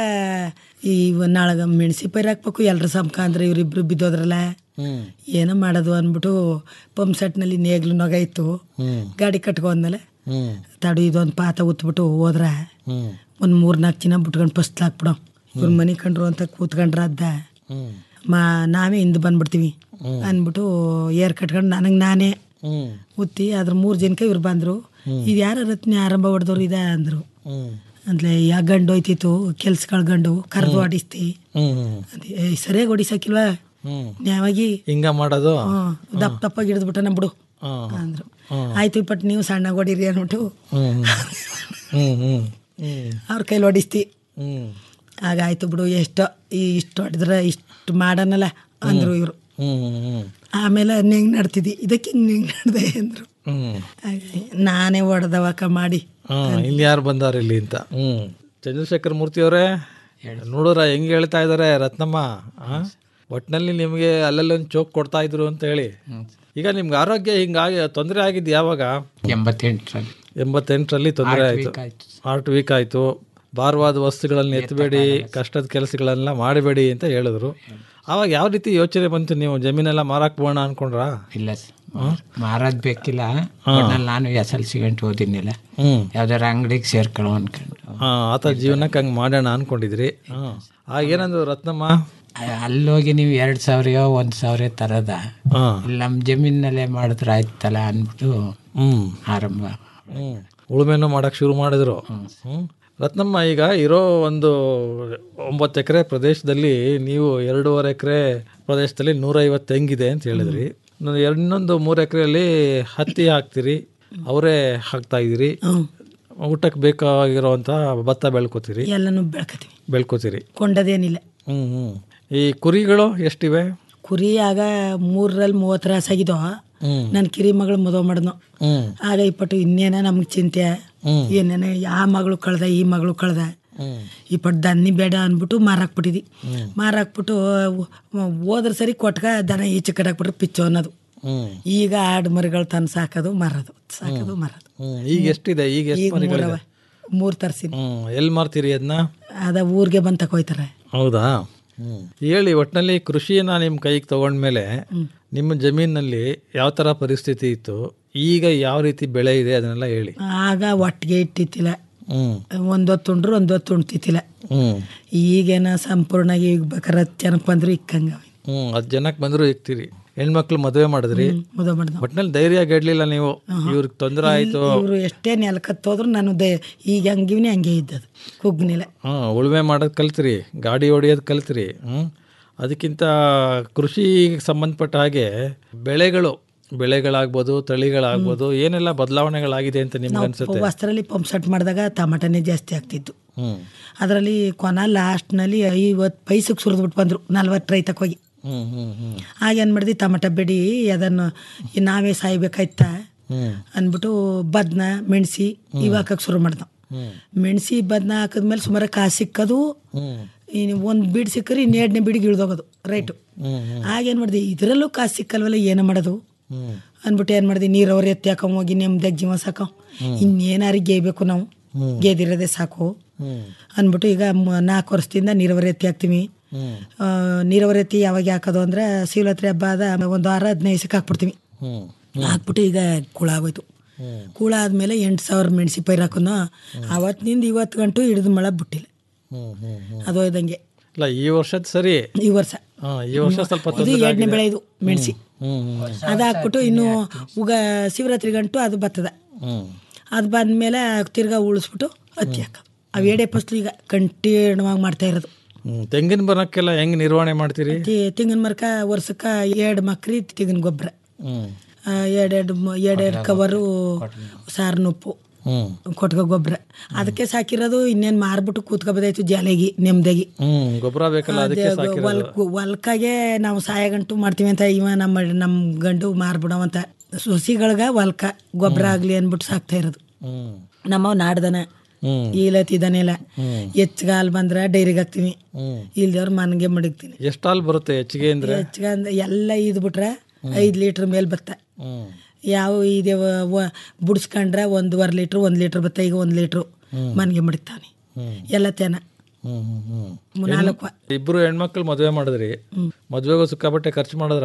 N: ಈ ನಾಳಗ ಮೆಣಸಿ ಪೈರ್ ಹಾಕ್ಬೇಕು ಎಲ್ರ ಸಮಕ ಅಂದ್ರೆ ಇವ್ರಿಬ್ರು ಬಿದ್ದೋದ್ರಲ್ಲ
L: ಹ್ಮ್
N: ಏನೋ ಮಾಡೋದು ಅಂದ್ಬಿಟ್ಟು ಪಂಪ್ ಸೆಟ್ನಲ್ಲಿ ನೇಗ್ಲು ನೊಗ ಇತ್ತು
L: ಹ್ಮ್
N: ಗಾಡಿ ಕಟ್ಕೊಂಡ್ಮೇಲೆ
L: ಹ್ಮ್
N: ತಡು ಇದೊಂದು ಪಾತ ಉತ್ಬಿಟ್ಟು ಹೋದ್ರ
L: ಹ್ಮ್
N: ಒಂದು ಮೂರು ನಾಲ್ಕು ದಿನ ಬಿಟ್ಕೊಂಡು ಫಸ್ಟ್ ಹಾಕ್ಬಿಡೋ ಇವ್ರ ಮನೆ ಕಂಡ್ರು ಅಂತ ಕೂತ್ಕೊಂಡ್ರ ಅದ್ದ
L: ಹ್ಮ್
N: ಮಾ ನಾವೇ ಹಿಂದೆ ಬಂದ್ಬಿಡ್ತೀವಿ ಅಂದ್ಬಿಟ್ಟು ಏರ್ ಕಟ್ಕೊಂಡು ನನಗೆ ನಾನೇ
L: ಹ್ಮ್
N: ಉತ್ತಿ ಅದ್ರ ಮೂರು ಜನಕ್ಕೆ ಇವ್ರು ಬಂದರು ಇದು ಯಾರ ರತ್ನ ಆರಂಭ ಹೊಡೆದವ್ರು ಇದೆ ಅಂದರು
L: ಹ್ಮ್
N: ಅಂದ್ರೆ ಯಾ ಗಂಡು ಹೋಯ್ತಿತ್ತು ಕೆಲ್ಸಗಳ ಗಂಡು ಕರೆದು ಆಡಿಸ್ತಿ
L: ಹ್ಮ್ ಹ್ಮ್
N: ಅದೇ, ಏ, ಸರಿಯಾಗಿ ಹೊಡಿಸಕ್ಕಿಲ್ವಾ
L: ಹ್ಮ್
N: ನ್ಯಾವಾಗಿ
L: ಹಿಂಗ ಮಾಡೋದು
N: ಹ್ಮ್, ದಪ್ಪ ದಪ್ಪಾಗಿ ಹಿಡಿದ್ಬಿಟ್ಟನ ಬಿಡು
L: ಹಾ.
N: ಅಂದ್ರು
L: ಹ್ಮ್.
N: ಆಯ್ತು ಇಪ್ಪಟ್ಟು ನೀವು ಸಣ್ಣ ಹೊಡೀರಿ ಅಂದ್ಬಿಟ್ಟು
L: ಹ್ಮ್ ಹ್ಮ್ ಹ್ಮ್ ಹ್ಮ್
N: ಅವ್ರ ಕೈಲಿ ಹೊಡಿಸ್ತಿ
L: ಹ್ಮ್
N: ಆಗ ಆಯ್ತು ಬಿಡು ಎಷ್ಟೋ ಈ ಇಷ್ಟು ಹೊಡೆದ್ರೆ ಇಷ್ಟು ಮಾಡೋಣಲ್ಲ ಅಂದ್ರು ಇವರು
L: ಹ್ಮ್ ಹ್ಮ್
N: ಆಮೇಲೆ ಹೆಂಗ್ ನಡ್ತಿದ್ದಿ ಇದಕ್ಕೆ ಹಿಂಗ್ ಹೆಂಗ್ ನಡ್ದೆ ಅಂದ್ರು
L: ಹ್ಮ್
N: ಹಾಗಾಗಿ ನಾನೇ ಹೊಡೆದವಕ ಮಾಡಿ
L: ಹಾ ಇಲ್ಲಿ ಯಾರು ಬಂದಾರ ಇಲ್ಲಿ ಅಂತ ಹ್ಮ್ ಚಂದ್ರಶೇಖರ್ ಮೂರ್ತಿ ಅವರೇ ನೋಡಿದ್ರ ಹೆಂಗ್ ಹೇಳ್ತಾ ಇದಾರೆ ರತ್ನಮ್ಮ ಆ? ಒಟ್ನಲ್ಲಿ ನಿಮಗೆ ಅಲ್ಲಲ್ಲೊಂದು ಚೋಕ್ ಕೊಡ್ತಾ ಇದ್ರು ಅಂತ ಹೇಳಿ ಈಗ ನಿಮ್ಗೆ ಆರೋಗ್ಯ ಹಿಂಗಾಗಿ ತೊಂದರೆ ಆಗಿದ್ದು ಯಾವಾಗ
M: ಎಂಬತ್ತೆಂಟರಲ್ಲಿ
L: ಎಂಬತ್ತೆಂಟರಲ್ಲಿ ತೊಂದರೆ
M: Heart
L: ಆಯ್ತು
M: weak ಆಯ್ತು.
L: ಹಾರ್ಟ್ ವೀಕ್ ಆಯ್ತು ಭಾರವಾದ ವಸ್ತುಗಳನ್ನ ಎತ್ತಬೇಡಿ ಕಷ್ಟದ ಕೆಲಸಗಳೆಲ್ಲ ಮಾಡಬೇಡಿ ಅಂತ ಹೇಳಿದ್ರು ಆವಾಗ ಯಾವ ರೀತಿ ಯೋಚನೆ ಬಂತು ನೀವು ಜಮೀನೆಲ್ಲ ಮಾರಾಕ್ ಹೋಗೋಣ ಅನ್ಕೊಂಡ್ರಾ
M: ಇಲ್ಲ ಮಾರೋದ್ ಬೇಕಿಲ್ಲ ಒಟ್ನಲ್ಲಿ ನಾನು ಎಸ್ ಎಲ್ ಸಿ ಗಂಟೆ ಓದಿನಿಲ್ಲ
L: ಹ್ಮ್
M: ಯಾವ್ದಾರ ಅಂಗಡಿಗೆ ಸೇರ್ಕೊಳ್ಳೋ ಅನ್ಕೊಂಡು
L: ಹಾ ಆತ ಜೀವನಕ್ಕೆ ಹಂಗೆ ಮಾಡೋಣ ಅನ್ಕೊಂಡಿದ್ರಿ ಹಾ ಆಗ ಏನಂದ್ರು ರತ್ನಮ್ಮ
M: ಅ- ಅಲ್ಲೋಗಿ ನೀವು ಎರಡು ಸಾವಿರ ಒಂದು ಸಾವಿರ ತರದ
L: ಹಾ
M: ಇಲ್ಲಿ ನಮ್ಮ ಜಮೀನಲ್ಲೇ ಮಾಡಿದ್ರೆ ಆಯ್ತಲ್ಲ ಅಂದ್ಬಿಟ್ಟು
L: ಹ್ಮ್
M: ಆರಂಭ
L: ಹ್ಮ್ ಉಳುಮೆನೂ ಮಾಡಕ್ ಶುರು ಮಾಡಿದ್ರು ಹ್ಮ್ ರತ್ನಮ್ಮ ಈಗ ಇರೋ ಒಂದು ಒಂಬತ್ತು ಎಕರೆ ಪ್ರದೇಶದಲ್ಲಿ ನೀವು ಎರಡೂವರೆ ಎಕರೆ ಪ್ರದೇಶದಲ್ಲಿ ನೂರೈವತ್ತು ತೆಂಗಿದೆ ಅಂತ ಹೇಳಿದ್ರಿ ಇನ್ನು ಎರಡ್- ಇನ್ನೊಂದು ಮೂರು ಎಕರೆಯಲ್ಲಿ ಹತ್ತಿ ಹಾಕ್ತೀರಿ ಅವರೇ ಹಾಕ್ತಾ ಇದ್ದೀರಿ ಊಟಕ್ಕೆ ಬೇಕಾಗಿರೋವಂಥ ಭತ್ತ ಬೆಳ್ಕೊತೀರಿ
N: ಎಲ್ಲನೂ ಬೆಳ್ಕತೀವಿ
L: ಬೆಳ್ಕೊತೀರಿ
N: ಕೊಂಡದೇನಿಲ್ಲ
L: ಹ್ಮ್ ಹ್ಮ್ ಈ ಕುರಿಗಳು ಎಷ್ಟಿವೆ
N: ಕುರಿ ಆಗ ಮೂರರಲ್ಲಿ ಮೂವತ್ತು ರಾಸಾಗಿದ್ದೋ
L: ಹ್ಮ್
N: ನನ್ನ ಕಿರಿ ಮಗಳು ಮದುವೆ ಮಾಡಿದ್ನು
L: ಹ್ಮ್
N: ಆಗ ಇಪ್ಪಟ್ಟು ಇನ್ನೇನ ನಮ್ಗೆ ಚಿಂತೆ
L: ಹ್ಮ್.
N: ಏನೇನ ಆ ಮಗಳು ಕಳ್ದ ಈ ಮಗಳು ಕಳ್ದ
L: ಹ್ಮ್
N: ಇಪ್ಪಟ್ಟು ದನ್ನಿ ಬೇಡ ಅಂದ್ಬಿಟ್ಟು ಮಾರಾಕ್ಬಿಟ್ಟಿದ್ವಿ ಮಾರಾಕ್ಬಿಟ್ಟು ವ- ಹೋದ್ರ ಸರಿ ಕೊಟ್ಗ ದನ ಈಚೆ ಕಡೆ ಹಾಕ್ಬಿಟ್ರೆ ಪಿಚ್ಚು ಅನ್ನೋದು
L: ಹ್ಮ್
N: ಈಗ ಆಡು ಮರಿಗಳು ತಂದು ಸಾಕೋದು ಮಾರೋದು ಸಾಕೋದು ಮಾರೋದು
L: ಹ್ಮ್ ಈಗ ಎಷ್ಟಿದೆ ಈಗ ಎಷ್ಟು
N: ಈಗ
L: ಮರಿಗಳಿದೆ
N: ಮೂರವ ಮೂರು ತರ್ಸಿನಿ
L: ಹ್ಮ್ ಎಲ್ಲಿ ಮಾರ್ತೀರಿ ಅದನ್ನ
N: ಅದ ಊರಿಗೆ ಬಂದು ತಗೋಯ್ತಾರೆ
L: ಹೌದಾ ಹ್ಮ್ ಹೇಳಿ ಒಟ್ಟಿನಲ್ಲಿ ಕೃಷಿಯನ್ನ ನಿಮ್ಮ ಕೈಗೆ ತಗೊಂಡ್ಮೇಲೆ ನಿಮ್ಮ ಜಮೀನಲ್ಲಿ ಯಾವ ಥರ ಪರಿಸ್ಥಿತಿ ಇತ್ತು ಈಗ ಯಾವ ರೀತಿ ಬೆಳೆ ಇದೆ ಅದನ್ನೆಲ್ಲ ಹೇಳಿ
N: ಆಗ ಒಟ್ಟಿಗೆ ಇಟ್ಟಿತ್ತಿಲ್ಲ
L: ಹ್ಮ್
N: ಒಂದೊತ್ತು ಉಂಡ್ರು ಒಂದೊತ್ತು ಉಣ್ತಿತ್ತಿಲ್ಲ
L: ಹ್ಮ್
N: ಈಗೇನ ಸಂಪೂರ್ಣವಾಗಿ ಈಗ ಬೇಕಾರೆ ಜನಕ್ಕೆ ಬಂದ್ರು ಇಕ್ಕಂಗ
L: ಹ್ಮ್ ಹತ್ತು ಜನಕ್ಕೆ ಬಂದ್ರು ಇಕ್ತೀರಿ ಹೆಣ್ಮಕ್ಳು ಮದುವೆ ಮಾಡಿದ್ರಿ
N: ಮದುವೆ ಮಾಡ್ದ
L: ಒಟ್ನಲ್ಲಿ ಧೈರ್ಯ ಗೆಡ್ಲಿಲ್ಲ ನೀವು ಇವ್ರಿಗೆ ತೊಂದರೆ ಆಯ್ತು
N: ಇವರು ಎಷ್ಟೇ ನೆಲಕತ್ತೋದ್ರು ನಾನು ದೇ ಈಗ ಹಂಗಿವ್ನಿ ಹಂಗೆ ಇದ್ದದು ಕುಗ್ನಿಲ್ಲ
L: ಹಾ ಉಳುಮೆ ಮಾಡೋದು ಕಲ್ತ್ರಿ ಗಾಡಿ ಹೊಡಿಯೋದು ಕಲ್ತ್ರಿ ಹ್ಮ್ ಅದಕ್ಕಿಂತ ಕೃಷಿಗೆ ಸಂಬಂಧಪಟ್ಟ ಹಾಗೆ ಬೆಳೆಗಳು ಬೆಳೆಗಳಾಗ್ಬೋದು ತಳಿಗಳಾಗ್ಬೋದು ಏನೆಲ್ಲ ಬದಲಾವಣೆಗಳಾಗಿದೆ ಅಂತ ನಿಮ್ಗೆ ಅನ್ಸುತ್ತೆ
N: ವಸ್ತ್ರಲ್ಲಿ ಪಂಪ್ ಸೆಟ್ ಮಾಡಿದಾಗ ಟಮಾಟನೇ ಜಾಸ್ತಿ ಆಗ್ತಿತ್ತು
L: ಹ್ಮ್
N: ಅದರಲ್ಲಿ ಕೊನ ಲಾಸ್ಟ್ನಲ್ಲಿ ಐವತ್ತು ಪೈಸಕ್ಕೆ ಸುರಿದ್ಬಿಟ್ಟು ಬಂದರು ನಲ್ವತ್ತು ರೈತಕ್ಕೆ ಹೋಗಿ
L: ಹ್ಮ್ ಹ್ಮ್ ಹ್ಮ್
N: ಆಗೇನು ಮಾಡಿದ್ವಿ ಟಮಾಟ ಬೆಡಿ ಅದನ್ನು ಈ ನಾವೇ ಸಾಯ್ಬೇಕಾಯ್ತಾ
L: ಹ್ಮ್
N: ಅಂದ್ಬಿಟ್ಟು ಬದ್ನ ಮೆಣಸಿ ಇವಾಕಕ್ಕೆ ಶುರು ಮಾಡ್ದ
L: ಹ್ಮ್
N: ಮೆಣಸಿ ಬದ್ನ ಹಾಕಿದ್ಮೇಲೆ ಸುಮಾರು ಕಾಸು ಸಿಕ್ಕದು
L: ಹ್ಮ್
N: ಇನ್ನು ಒಂದು ಬೀಡ್ ಸಿಕ್ಕರೆ ಇನ್ನು ಎರಡನೇ ಬೀಡಿಗೆ ಇಳ್ದೋಗೋದು ರೈಟು
L: ಹ್ಮ್ ಹ್ಮ್
N: ಆಗೇನು ಮಾಡಿದೆ ಇದರಲ್ಲೂ ಕಾಸು ಸಿಕ್ಕಲ್ವಲ್ಲ ಏನು ಮಾಡೋದು
L: ಹ್ಮ್
N: ಅಂದ್ಬಿಟ್ಟು ಏನು ಮಾಡಿದೆ ನೀರವ್ರು ಎತ್ತಿ ಹಾಕೊಂಡ್ ಹೋಗಿ ನೆಮ್ಮದಿಯಾಗಿ ಜೀವ ಸಾಕೋ ಇನ್ನೇನಾರು ಗೇಯ್ಬೇಕು ನಾವು ಗೇದಿರೋದೇ ಸಾಕು
L: ಹ್ಮ್
N: ಅಂದ್ಬಿಟ್ಟು ಈಗ ಮ- ನಾಲ್ಕು ವರ್ಷದಿಂದ ನೀರಾವರಿ ಎತ್ತಿ ಹಾಕ್ತೀವಿ
L: ಹ್ಮ್
N: ಆ, ನೀರಾವರಿ ಎತ್ತಿ ಯಾವಾಗ ಹಾಕೋದು ಅಂದರೆ ಶಿವರಾತ್ರಿ ಹಬ್ಬ ಆದ ಒಂದು ವಾರ ಹದಿನೈದು ದಿವಸಕ್ಕೆ ಹಾಕ್ಬಿಡ್ತೀವಿ
L: ಹ್ಮ್
N: ಹಾಕ್ಬಿಟ್ಟು ಈಗ ಕುಳ ಆಗೋಯ್ತು ಕೂಳ ಆದ್ಮೇಲೆ ಎಂಟು ಸಾವಿರ ಮೆಣಸಿ ಪೈರು ಹಾಕೋನು ಅವತ್ತಿನಿಂದ ಇವತ್ತು ಗಂಟು ಹಿಡಿದು ಮಳೆ ಬಿಟ್ಟಿಲ್ಲ
L: ಹ್ಮ್ ಹ್ಮ್ ಹ್ಮ್
N: ಅದು ಹೋಯ್ದಂಗೆ
L: ಇಲ್ಲ ಈ ವರ್ಷದ ಸರಿ
N: ಈ ವರ್ಷ
L: ಹಾ, ಈ ವರ್ಷ ಸ್ವಲ್ಪ
N: ಇದು
L: ತೊಂದ್ರೆ
N: ಎರಡನೇ
L: ಆಗಿದೆ.
N: ಬೆಳೆ ಇದು ಮೆಣಸಿ
L: ಹ್ಮ್ ಹ್ಮ್
N: ಅದು ಹಾಕ್ಬಿಟ್ಟು ಇನ್ನು ಉಗ ಶಿವರಾತ್ರಿ ಗಂಟು ಅದು ಬರ್ತದ
L: ಹ್ಮ್
N: ಅದು ಬಂದ್ಮೇಲೆ ತಿರ್ಗಾ ಉಳಿಸ್ಬಿಟ್ಟು ಹತ್ತಿ ಹಾಕೋದು ಅವು ಎಡೆ ಫಸ್ಲು ಈಗ ಕಂಟಿನ್ಯೂವಾಗಿ ಮಾಡ್ತಾ ಇರೋದು
L: ಹ್ಮ್ ತೆಂಗಿನ ಬನಕ್ಕೆಲ್ಲ ಹೆಂಗ್ ನಿರ್ವಹಣೆ ಮಾಡ್ತೀರಿ
N: ತಿ- ತೆಂಗಿನ ಮರಕ ವರ್ಷಕ್ಕೆ ಎರಡು ಮಕ್ರಿ ತೆಂಗಿನ ಗೊಬ್ಬರ
L: ಹ್ಮ್
N: ಎರಡೆರಡು ಎರಡೆರಡು ಕವರು ಸಾರಿನ ಉಪ್ಪು
L: ಹ್ಮ್
N: ಕೊಟ್ಕೊ ಗೊಬ್ಬರ ಅದಕ್ಕೆ ಸಾಕಿರೋದು ಇನ್ನೇನು ಮಾರ್ಬಿಟ್ಟು ಕೂತ್ಕೊಬೋದಾಯ್ತು ಜಾಲೆಗಿ ನೆಮ್ಮದಾಗಿ
L: ಹ್ಮ್ ಗೊಬ್ಬರ ಬೇಕಲ್ಲ ಅದಕ್ಕೆ ಸಾಕಿರೋದು
N: ಹೊಲ್ಕ್ ಹೊಲ್ಕಾಗೆ ನಾವು ಸಾಯ ಗಂಟು ಮಾಡ್ತೀವಿ ಅಂತ ಇವ ನಮ್ಮ ನಮ್ಮ ಗಂಡು ಮಾರ್ಬಿಡವಂತ ಸೊಸಿಗಳ್ಗ ಹೊಲ್ಕ ಗೊಬ್ಬರ ಆಗಲಿ ಅಂದ್ಬಿಟ್ಟು ಸಾಕ್ತಾ ಇರೋದು
L: ಹ್ಮ್
N: ನಮ್ಮವ್ ನಾಡ್ದನ
L: ಹ್ಮ್
N: ಈಲತ್ತಿದ್ದಾನೆಲ್ಲ
L: ಹ್ಮ್
N: ಹೆಚ್ಚಗಾಲ್ ಬಂದ್ರೆ ಡೈರಿಗೆ ಹಾಕ್ತೀನಿ
L: ಹ್ಮ್
N: ಇಲ್ದವ್ರು ಮನೆಗೆ ಮಡಗ್ತೀನಿ
L: ಎಷ್ಟು ಹಾಲು ಬರುತ್ತೆ ಹೆಚ್ಚಿಗೆ ಅಂದ್ರೆ
N: ಹೆಚ್ಚಿಗೆ ಅಂದ್ರೆ ಎಲ್ಲ ಇದು ಬಿಟ್ರೆ ಐದು ಲೀಟ್ರ್ ಮೇಲೆ ಬತ್ತ
L: ಹ್ಮ್
N: ಯಾವ ಇದೆ ಬುಡ್ಸ್ಕೊಂಡ್ರೆ ಒಂದೂವರೆ ಲೀಟ್ರ್ ಒಂದು ಲೀಟ್ರ್ ಬತ್ತ ಈಗ ಒಂದು ಲೀಟ್ರು
L: ಹ್ಮ್.
N: ಮನೆಗೆ ಮಡಗ್ತಾನೆ
L: ಹ್ಮ್
N: ಎಲ್ಲ ತೇನ
L: ಹ್ಮ್ ಹ್ಮ್ ಹ್ಮ್
N: ನಾಲ್ಕು
L: ಹೆಣ್- ಇಬ್ರು ಹೆಣ್ಮಕ್ಳು ಮದುವೆ ಮಾಡಿದ್ರಿ ಮದ್ವೆಗೂ ಸಿಕ್ಕಾಪಟ್ಟೆ ಖರ್ಚು ಮಾಡಿದ್ರ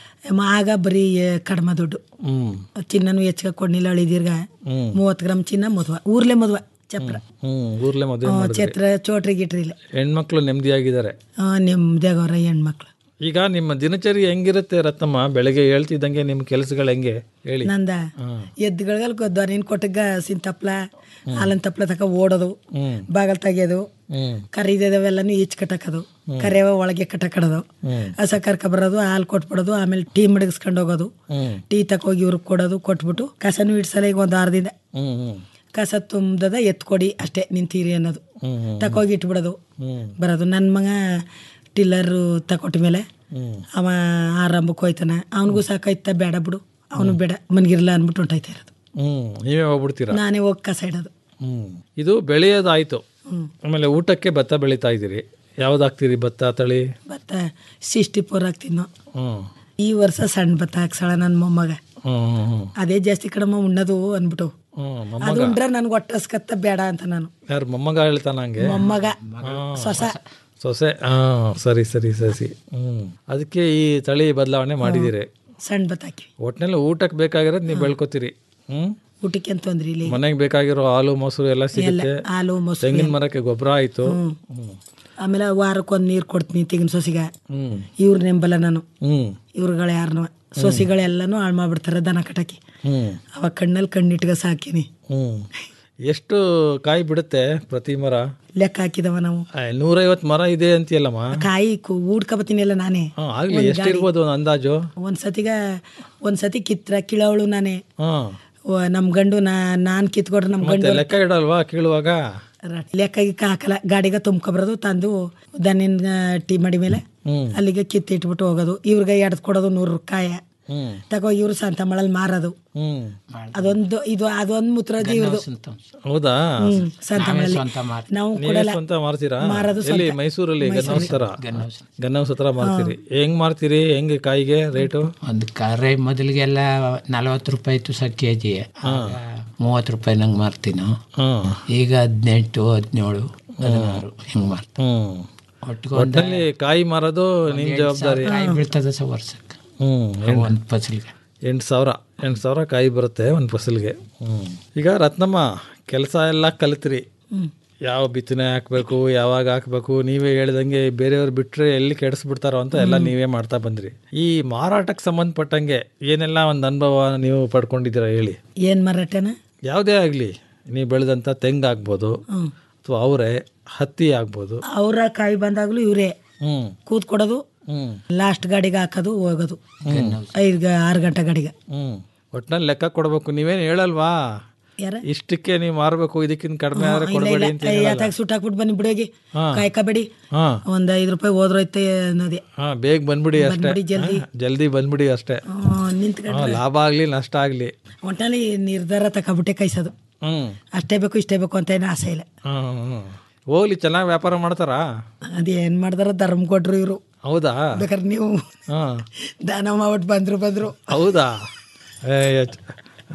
N: ಆಗ ಬರೀ ಕಡಿಮೆ ದುಡ್ಡು
L: ಹ್ಮ್
N: ಚಿನ್ನನು ಹೆಚ್ಚಿಗೆ ಕೊಡ್ನಿಲ್ಲ ಅಳಿದೀರ್ಗ
L: ಹ್ಮ್
N: ಮೂವತ್ತು ಗ್ರಾಮ್ ಚಿನ್ನ ಮದುವೆ ಊರ್ಲೆ ಮದುವೆ ಚಪ್ರ
L: ಹ್ಮ್ ಊರ್ಲೆ ಮದುವೆ
N: ಹ್ಮ್,
L: ಮಾಡಿದ್ರಿ
N: ಛತ್ರ ಚೋಟ್ರಿ ಗಿಟ್ರಿ ಇಲ್ಲ
L: ಹೆಣ್ಮಕ್ಳು ನೆಮ್ಮದಿಯಾಗಿದ್ದಾರೆ
N: ನೆಮ್ಮದಿಯಾಗವ್ರ ಹೆಣ್ಮಕ್ಳು
L: ಈಗ ನಿಮ್ಮ ದಿನಚರಿ ಹೆಂಗಿರುತ್ತೆ ರತ್ನಮ್ಮ ಬೆಳಗ್ಗೆ ಹೇಳ್ತಿದ್ದಂಗೆ ನಿಮ್ಮ ಕೆಲಸಗಳು ಹೆಂಗೆ ಹೇಳಿ
N: ನಂದ
L: ಹಾ.
N: ಎದ್ದುಗಳಿಗೆ ಗೊತ್ತ ನೀನು ಕೊಟ್ಟಗ ಸಿಂತಪ್ಲ ಹಾಲಿನ ತಪ್ಲ ತಕ ಓಡೋದು
L: ಹ್ಮ್
N: ಬಾಗಲ್ ತೆಗಿಯೋದು
L: ಹ್ಮ್
N: ಕರಿದವೆಲ್ಲನೂ ಈಚ್ ಕಟ್ಟಕದು ಕರಿಯವ ಒಳಗೆ ಕಟ್ಟಕಡೋದು
L: ಹ್ಮ್
N: ಹಸ ಕರ್ಕ ಬರೋದು ಹಾಲು ಕೊಟ್ಬಿಡೋದು ಆಮೇಲೆ ಟೀ ಮಡಗಿಸ್ಕೊಂಡು ಹೋಗೋದು
L: ಹ್ಮ್
N: ಟೀ ತಕೋಗಿ ಇವ್ರಿಗೆ ಕೊಡೋದು ಕೊಟ್ಬಿಟ್ಟು ಕಸನೂ ಇಡ್ಸಲ್ಲ ಈಗ ಒಂದು ವಾರದಿಂದ
L: ಹ್ಮ್ ಹ್ಮ್
N: ಕಸ ತುಂಬದ ಎತ್ಕೊಡಿ ಅಷ್ಟೇ ನಿಂತೀರಿ ಅನ್ನೋದು
L: ಹ್ಮ್ ಹ್ಮ್
N: ತಕೋಗಿ ಇಟ್ಬಿಡೋದು
L: ಹ್ಮ್
N: ಬರೋದು ನನ್ನ ಮಗ ಟಿಲ್ಲರು ತಕೊಟ್ಟ ಮೇಲೆ
L: ಹ್ಮ್
N: ಅವ ಆರಂಭಕ್ಕೆ ಹೋಯ್ತಾನ ಅವನಿಗೂ ಸಾಕಾಯ್ತ ಬೇಡ ಬಿಡು ಅವನು ಬೇಡ ಮನ್ಗಿರಲ್ಲ ಅಂದ್ಬಿಟ್ಟು ಹೊಂಟಾಯ್ತಾ ಇರೋದು
L: ಹ್ಮ್ ನೀವೇ ಹೋಗ್ಬಿಡ್ತೀರಾ
N: ನಾನೇ ಹೋಗಿ ಕಸ ಇಡೋದು
L: ಹ್ಮ್ ಇದು ಬೆಳೆಯೋದಾಯ್ತು
N: ಹ್ಮ್.
L: ಆಮೇಲೆ ಊಟಕ್ಕೆ ಭತ್ತ ಬೆಳೀತಾ ಇದ್ದೀರಿ ಯಾವ್ದು ಹಾಕ್ತೀರಿ ಭತ್ತ ತಳಿ
N: ಭತ್ತ ಸಿಕ್ಸ್ಟಿ ಫೋರ್ ಹಾಕ್ತಿದ್ನು
L: ಹ್ಮ್
N: ಈ ವರ್ಷ ಸಣ್ಣ ಭತ್ತ ಹಾಕ್ಸಳ ನನ್ನ ಮೊಮ್ಮಗ
L: ಹ್ಮ್ ಹ್ಮ್ ಹ್ಮ್
N: ಅದೇ ಜಾಸ್ತಿ ಕಡಿಮೆ ಉಣ್ಣೋದು ಅಂದ್ಬಿಟ್ಟು
L: ಹ್ಮ್
N: ಅದು
L: ಮೊಮ್ಮಗ
N: ಉಂಡ್ರೆ ನನ್ಗೆ ಹೊಟ್ಟೆ ಹಸ್ಕತ್ತ ಬೇಡ ಅಂತ ನಾನು
L: ಯಾರು ಮೊಮ್ಮಗ ಹೇಳ್ತಾನ ಹಂಗೆ
N: ಮೊಮ್ಮಗ
L: ಹಾ.
N: ಸೊಸ
L: ಸೊಸೆ ಹಾ ಸರಿ ಸರಿ ಸರಿ ಹ್ಮ್ ಅದಕ್ಕೆ ಈ ತಳಿ ಬದಲಾವಣೆ ಮಾಡಿದಿರಿ
N: ಸಣ್ಣ ಭತ್ತ ಹಾಕಿ
L: ಒಟ್ನಲ್ಲಿ ಊಟಕ್ಕೆ ಬೇಕಾಗಿರೋದು ನೀವು ಬೆಳ್ಕೊತೀರಿ ಹ್ಮ್
N: ಊಟಕ್ಕೆ ಅಂತ ತೊಂದ್ರೆ ಇಲ್ಲಿ
L: ಮನೆಗೆ ಬೇಕಾಗಿರೋ ಹಾಲು ಮೊಸರು ಎಲ್ಲ ಸಿಗುತ್ತೆ
N: ಹಾಲು ಮೊಸರು
L: ತೆಂಗಿನ ಮರಕ್ಕೆ ಗೊಬ್ಬರ ಆಯ್ತು
N: ಹ್ಮ್.
L: ಹ್ಮ್
N: ಆಮೇಲೆ ವಾರಕ್ಕೊಂದು ನೀರು ಕೊಡ್ತೀನಿ ತೆಗಿನ ಸೊಸಿಗೆ
L: ಹ್ಮ್
N: ಇವ್ರ ನೆಂಬಲ್ಲ ನಾನು
L: ಹ್ಮ್
N: ಇವ್ರುಗಳು ಯಾರನ್ನ ಸೊಸಿಗಳೆಲ್ಲನೂ ಹಾಳು ಮಾಡ್ಬಿಡ್ತಾರೆ ದನ ಕಟಾಕಿ
L: ಹ್ಮ್
N: ಅವಾಗ ಕಣ್ಣಲ್ಲಿ ಕಣ್ಣಿಟ್ಗ ಸಾಕಿನಿ
L: ಹ್ಮ್ ಎಷ್ಟು ಕಾಯಿ ಬಿಡುತ್ತೆ ಪ್ರತಿ ಮರ
N: ಲೆಕ್ಕ ಹಾಕಿದವ ನಾವು
L: ಆ, ನೂರೈವತ್ತು ಮರ ಇದೆ ಅಂತೀಯಲ್ಲಮ್ಮ
N: ಕಾಯಿ ಊಡ್ಕೊಬತ್ತೀನಿಲ್ಲ ನಾನೇ
L: ಹಾ ಆಗ್ಲಿ
N: ಒಂದ್
L: ಎಷ್ಟಿರ್ಬೋದು ಒಂದು ಅಂದಾಜು
N: ಒಂದ್ ಸತಿಗ ಒಂದ್ ಸತಿ ಕಿತ್ರ ಕಿಳವಳು ನಾನೇ
L: ಹಾ
N: ಓ, ನಮ್ ಗಂಡು ನಾ ನಾನ್ ಕಿತ್ಕೊಡ್ರೆ ನಮ್
L: ಮತ್ತೆ
N: ಗಂಡು
L: ಲೆಕ್ಕ ಇಡಲ್ವಾ ಕೀಳುವಾಗ
N: ಲೆಕ್ಕ ಗಿಕ್ಕ ಹಾಕಲ್ಲ ಗಾಡಿಗೆ ತುಂಬ್ಕೊಬರೋದು ತಂದು ದನಿನ ಟೀ ಮಾಡಿ ಮೇಲೆ
L: ಹ್ಮ್
N: ಅಲ್ಲಿಗೆ ಕಿತ್ತಿಟ್ಬಿಟ್ಟು ಹೋಗೋದು ಇವ್ರಿಗೆ ಎಡ್ದು ಕೊಡೋದು ನೂರು ಕಾಯ
L: ಹ್ಮ್
N: ತಗೋ ಇವ್ರು ಸಂತ ಮಳಲ್ ಮಾರೋದು
L: ಹ್ಮ್
N: ಅದೊಂದು ಇದು ಅದೊಂದು ಮುತ್ರಜಿ ಇವ್ರದು
L: ಹೌದಾ
N: ಹ್ಮ್ ಸಂತ ಮಳಲಿ ನಾವು
L: ನೀವೇ
N: ಕೊಡಲ್ಲ
L: ಸ್ವಂತ ಮಾರ್ತೀರಾ
N: ಮಾರೋದು
L: ಎಲ್ಲಿ
N: ಸ್ವಂತ.
L: ಮೈಸೂರಲ್ಲಿ
N: ಮೈಸೂರಲ್ಲಿ.
L: ಗನ್ನೌಸ್ ತರ ಗನ್ನೌಸ್ ಹತ್ರ ಮಾರ್ತೀರಿ ಹೆಂಗ್ ಮಾರ್ತೀರಿ ಹೆಂಗ್ ಕಾಯಿಗೆ ರೇಟು
M: ಒಂದು ಕರೆ ಮೊದಲಿಗೆಲ್ಲ ನಲವತ್ತು ರೂಪಾಯಿ ಇತ್ತು ಸರ್ ಕೆ ಜಿ ಮೂವತ್ತು ರೂಪಾಯಿ ನಂಗೆ ಮಾರ್ತೀನಿ
L: ಹ್ಮ್
M: ಈಗ ಹದಿನೆಂಟು ಹದಿನೇಳು ಹದಿನಾರು ಹಿಂಗೆ ಮಾರ್ತೀನಿ
L: ಹ್ಮ್
M: ಒಟ್ಟಿಗೆ
L: ಒಟ್ಟಲ್ಲಿ ಕಾಯಿ ಮಾರೋದು ನಿಮ್ ಜವಾಬ್ದಾರಿ
M: ಕಾಯಿ ಬೀಳ್ತದೆ ಸರ್ ವರ್ಷಕ್ಕೆ
L: ಹ್ಮ್
M: ಒಂದು ಫಸಲಿಗೆ
L: ಎಂಟು ಸಾವಿರ ಎಂಟು ಸಾವಿರ ಕಾಯಿ ಬರುತ್ತೆ ಒಂದು ಫಸಲಿಗೆ ಹ್ಮ್ ಈಗ ರತ್ನಮ್ಮ ಕೆಲಸ ಎಲ್ಲ ಕಲಿತ್ರಿ
N: ಹ್ಮ್.
L: ಯಾವ ಬಿತ್ತನೆ ಹಾಕ್ಬೇಕು ಯಾವಾಗ ಹಾಕ್ಬೇಕು ನೀವೇ ಹೇಳ್ದಂಗೆ ಬೇರೆಯವ್ರು ಬಿಟ್ರೆ ಎಲ್ಲಿ ಕೆಡಿಸ್ಬಿಡ್ತಾರೋ ಅಂತ ಎಲ್ಲ ನೀವೇ ಮಾಡ್ತಾ ಬಂದ್ರಿ ಈ ಮಾರಾಟಕ್ಕೆ ಸಂಬಂಧಪಟ್ಟಂಗೆ ಏನೆಲ್ಲ ಒಂದು ಅನುಭವ ನೀವು ಪಡ್ಕೊಂಡಿದ್ದೀರಾ ಹೇಳಿ
N: ಏನ್ ಮಾರಾಟನ
L: ಯಾವುದೇ ಆಗಲಿ ನೀವು ಬೆಳೆದಂಥ ತೆಂಗು ಆಗ್ಬೋದು
N: ಹ್ಮ್
L: ಅಥವಾ ಅವರೇ ಹತ್ತಿ ಆಗ್ಬೋದು
N: ಅವ್ರ ಕಾಯಿ ಬಂದಾಗ್ಲೂ ಇವರೇ
L: ಹ್ಮ್
N: ಕೂತ್ ಕೊಡೋದು
L: ಹ್ಮ್
N: ಲಾಸ್ಟ್ ಗಾಡಿಗೆ ಹಾಕೋದು ಹೋಗೋದು ಐದು ಗ- ಆರು ಗಂಟೆ ಗಾಡಿಗೆ
L: ಹ್ಮ್ ಒಟ್ನಲ್ಲಿ ಲೆಕ್ಕ ಕೊಡ್ಬೇಕು ನೀವೇನು ಹೇಳಲ್ವಾ
N: ಯಾರ
L: ಇಷ್ಟಕ್ಕೆ ನೀವು ಮಾರಬೇಕು ಇದಕ್ಕಿಂತ ಕಡಿಮೆ ಆದ್ರೆ
N: ಇಲ್ಲ
L: ಕೊಡಬೇಡಿ
N: ಇಲ್ಲ
L: ಅಂತ ಹೇಳಲ್ಲ.
N: ಯಾತಾಗ ಸುಟ್ಟು ಹಾಕ್ಬಿಟ್ಟು ಬನ್ನಿ ಬಿಡೋಗಿ
L: ಹಾ.
N: ಕಾಯ್ಕಬೇಡಿ
L: ಹಾ
N: ಒಂದ್ ಐದು ರೂಪಾಯಿ ಹೋದ್ರೈತೆ ಅನ್ನೋದೇ
L: ಹಾ ಬೇಗ ಬಂದ್ಬಿಡಿ ಅಷ್ಟೇ
N: ಬಂದ್ಬಿಡಿ ಜಲ್ದಿ.
L: ಹಾ, ಜಲ್ದಿ ಬಂದ್ಬಿಡಿ ಅಷ್ಟೇ
N: ನಿಂತ್ಕೊಂಡ್ರೆ
L: ಹಾ, ಲಾಭ ಆಗ್ಲಿ ನಷ್ಟ ಆಗ್ಲಿ
N: ಒಟ್ಟಲ್ಲಿ ನಿರ್ಧಾರ ತಕೊಬಿಟ್ಟೆ ಕೈಸೋದು
L: ಹ್ಮ್
N: ಅಷ್ಟೇ ಬೇಕು ಇಷ್ಟೇ ಬೇಕು ಅಂತ ಏನು ಆಸೆ ಇಲ್ಲ
L: ಹಾ, ಹಾ. ಹೋಗ್ಲಿ ಚೆನ್ನಾಗಿ ವ್ಯಾಪಾರ ಮಾಡ್ತಾರಾ
N: ಅದೇನ್ ಮಾಡ್ದಾರ ಧರ್ಮ ಕೊಟ್ರು ಇವರು
L: ಹೌದಾ
N: ಬೇಕಾದ್ರೆ ನೀವು
L: ಹಾ
N: ದಾನ ಮಾಡ್ಬಿಟ್ಟು ಬಂದ್ರು ಬಂದ್ರು
L: ಹೌದಾ ಏ, ಚ-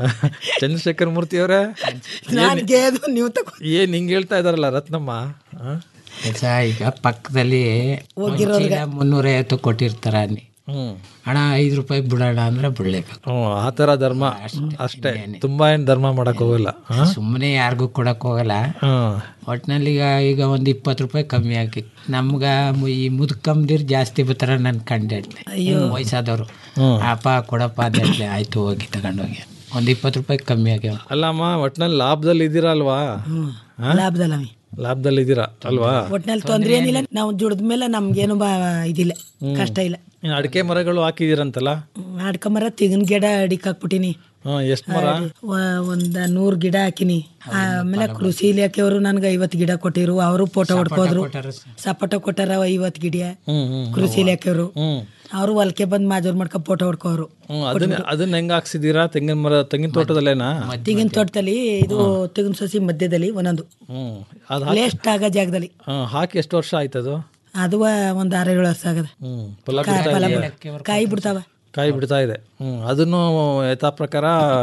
L: ಚಂದ್ರಶೇಖರ್ ಮೂರ್ತಿ ಅವರೇ
N: ನಾನ್ ಗೇದು ನೀವು ತಗೋ
L: ಏನ್ ಹಿಂಗ್ ಹೇಳ್ತಾ ಇದಾರಲ್ಲ ರತ್ನಮ್ಮ ಹಾ?
M: ಸರ್ ಈಗ ಪಕ್ಕದಲ್ಲಿ
N: ಹೋಗಿರೋರ್ಗೆ.
M: ಮುನ್ನೂರೈವತ್ತು ಕೊಟ್ಟಿರ್ತಾರ ಅನ್ನಿ
L: ಹ್ಮ್
M: ಹಣ ಐದು ರೂಪಾಯಿ ಬಿಡೋಣ ಅಂದ್ರೆ ಬಿಡ್ಲೇಬೇಕು
L: ಹ್ಮ್, ಆ ಥರ ಧರ್ಮ ಅಷ್ಟೇ ತುಂಬಾ ಏನು ಧರ್ಮ ಮಾಡಕ್ ಹೋಗಲ್ಲ ಹಾ?
M: ಸುಮ್ಮನೆ ಯಾರಿಗೂ ಕೊಡಕ್ ಹೋಗಲ್ಲ
L: ಹ್ಮ್.
M: ಒಟ್ನಲ್ಲಿ ಈಗ ಈಗ ಒಂದು ಇಪ್ಪತ್ತು ರೂಪಾಯಿ ಕಮ್ಮಿ ಆಗಿ ನಮ್ಗ ಮು- ಈ ಮುದುಕಂದಿರ್ ಜಾಸ್ತಿ ಬರ್ತಾರ ನನ್ ಕಂಡೆ ವಯಸ್ಸಾದವರು
L: ಹ್ಮ್.
M: ಅಪ್ಪ ಕೊಡಪ್ಪ ಅಂತ ಹೇಳ್ದೆ ಆಯ್ತು ಹೋಗಿ ತಗೊಂಡೋಗಿ ಒಂದು ಇಪ್ಪತ್ತು ರೂಪಾಯಿ ಕಮ್ಮಿ ಆಗ್ಯಾವ
L: ಅಲ್ಲಮ್ಮ ಒಟ್ನಲ್ಲಿ ಲಾಭದಲ್ಲಿ ಇದ್ದೀರಾ ಅಲ್ವಾ ಹಾ?
N: ಲಾಭದಲ್ಲವಿ
L: ಲಾಭದಲ್ಲಿ ಇದ್ದೀರಾ ಅಲ್ವಾ
N: ಒಟ್ನಲ್ಲಿ ತೊಂದ್ರೆ ಏನಿಲ್ಲ ನಾವು ದುಡ್ದ ಮೇಲೆ ನಮ್ಗೇನು ಬಾ ಇದಿಲ್ಲ ಕಷ್ಟ ಇಲ್ಲ
L: ಇನ್ನು ಅಡಿಕೆ ಮರಗಳು ಹಾಕಿದ್ದೀರಂತಲ್ಲ
N: ಅಡ್ಕಮರ ತೆಂಗಿನ ಗಿಡ ಅಡಿಕ್ ಹಾಕ್ಬಿಟ್ಟಿನಿ
L: ಹ್ಮ್ ಎಷ್ಟು ಮರ
N: ವ- ಒಂದ್ ನೂರ್ ಗಿಡ ಹಾಕಿನಿ ಆಮೇಲೆ ಕೃಷಿ ಇಲಾಖೆಯವರು ನನ್ಗೆ ಐವತ್ತು ಗಿಡ ಕೊಟ್ಟಿರು ಅವರು ಫೋಟೋ ಹೊಡ್ಕೋದ್ರು ಸಪೋಟ ಕೊಟ್ಟಾರ ಐವತ್ತು ಗಿಡ
L: ಹ್ಮ್ ಹ್ಮ್
N: ಕೃಷಿ ಇಲಾಖೆಯವರು
L: ಹ್ಮ್
N: ಅವರು ಹೊಲ್ಕೆ ಬಂದ್ ಮಾಜೂರ್ ಮಾಡ್ಕೊ ಫೋಟೋ ಹೊಡ್ಕೋರು
L: ಹ್ಮ್ ಅದನ್ನ ಅದನ್ನ ಹೆಂಗ್ ಹಾಕ್ಸಿದೀರಾ ತೆಂಗಿನ ಮರ ತೆಂಗಿನ ತೋಟದಲ್ಲೇನಾ
N: ತೆಂಗಿನ ತೋಟದಲ್ಲಿ ಇದು ತೆಂಗಿನ ಸಸಿ ಮಧ್ಯದಲ್ಲಿ ಒಂದೊಂದು
L: ಹ್ಮ್ ಅದು ಹಾಕಿ
N: ಲೇಸ್ಟ್ ಆಗ ಜಾಗದಲ್ಲಿ
L: ಹ್ಮ್, ಹಾಕಿ ಎಷ್ಟು ವರ್ಷ ಆಯ್ತದು
N: ಅದು ಒಂದ್ ಆರು ಏಳು ವರ್ಷ ಆಗದ
L: ಹ್ಮ್ ಫಲ
N: ಕಾಯಿ
L: ಬಿಡ್ತಾ
N: ಫಲ
L: ಇದೆಯಾ?
N: ಬಿಡ್- ಕಾಯಿ ಬಿಡ್ತಾವ
L: ಕಾಯಿ ಬಿಡ್ತಾ ಇದೆ ಹ್ಮ್ ಅದನ್ನು ಯಥಾ ಪ್ರಕಾರ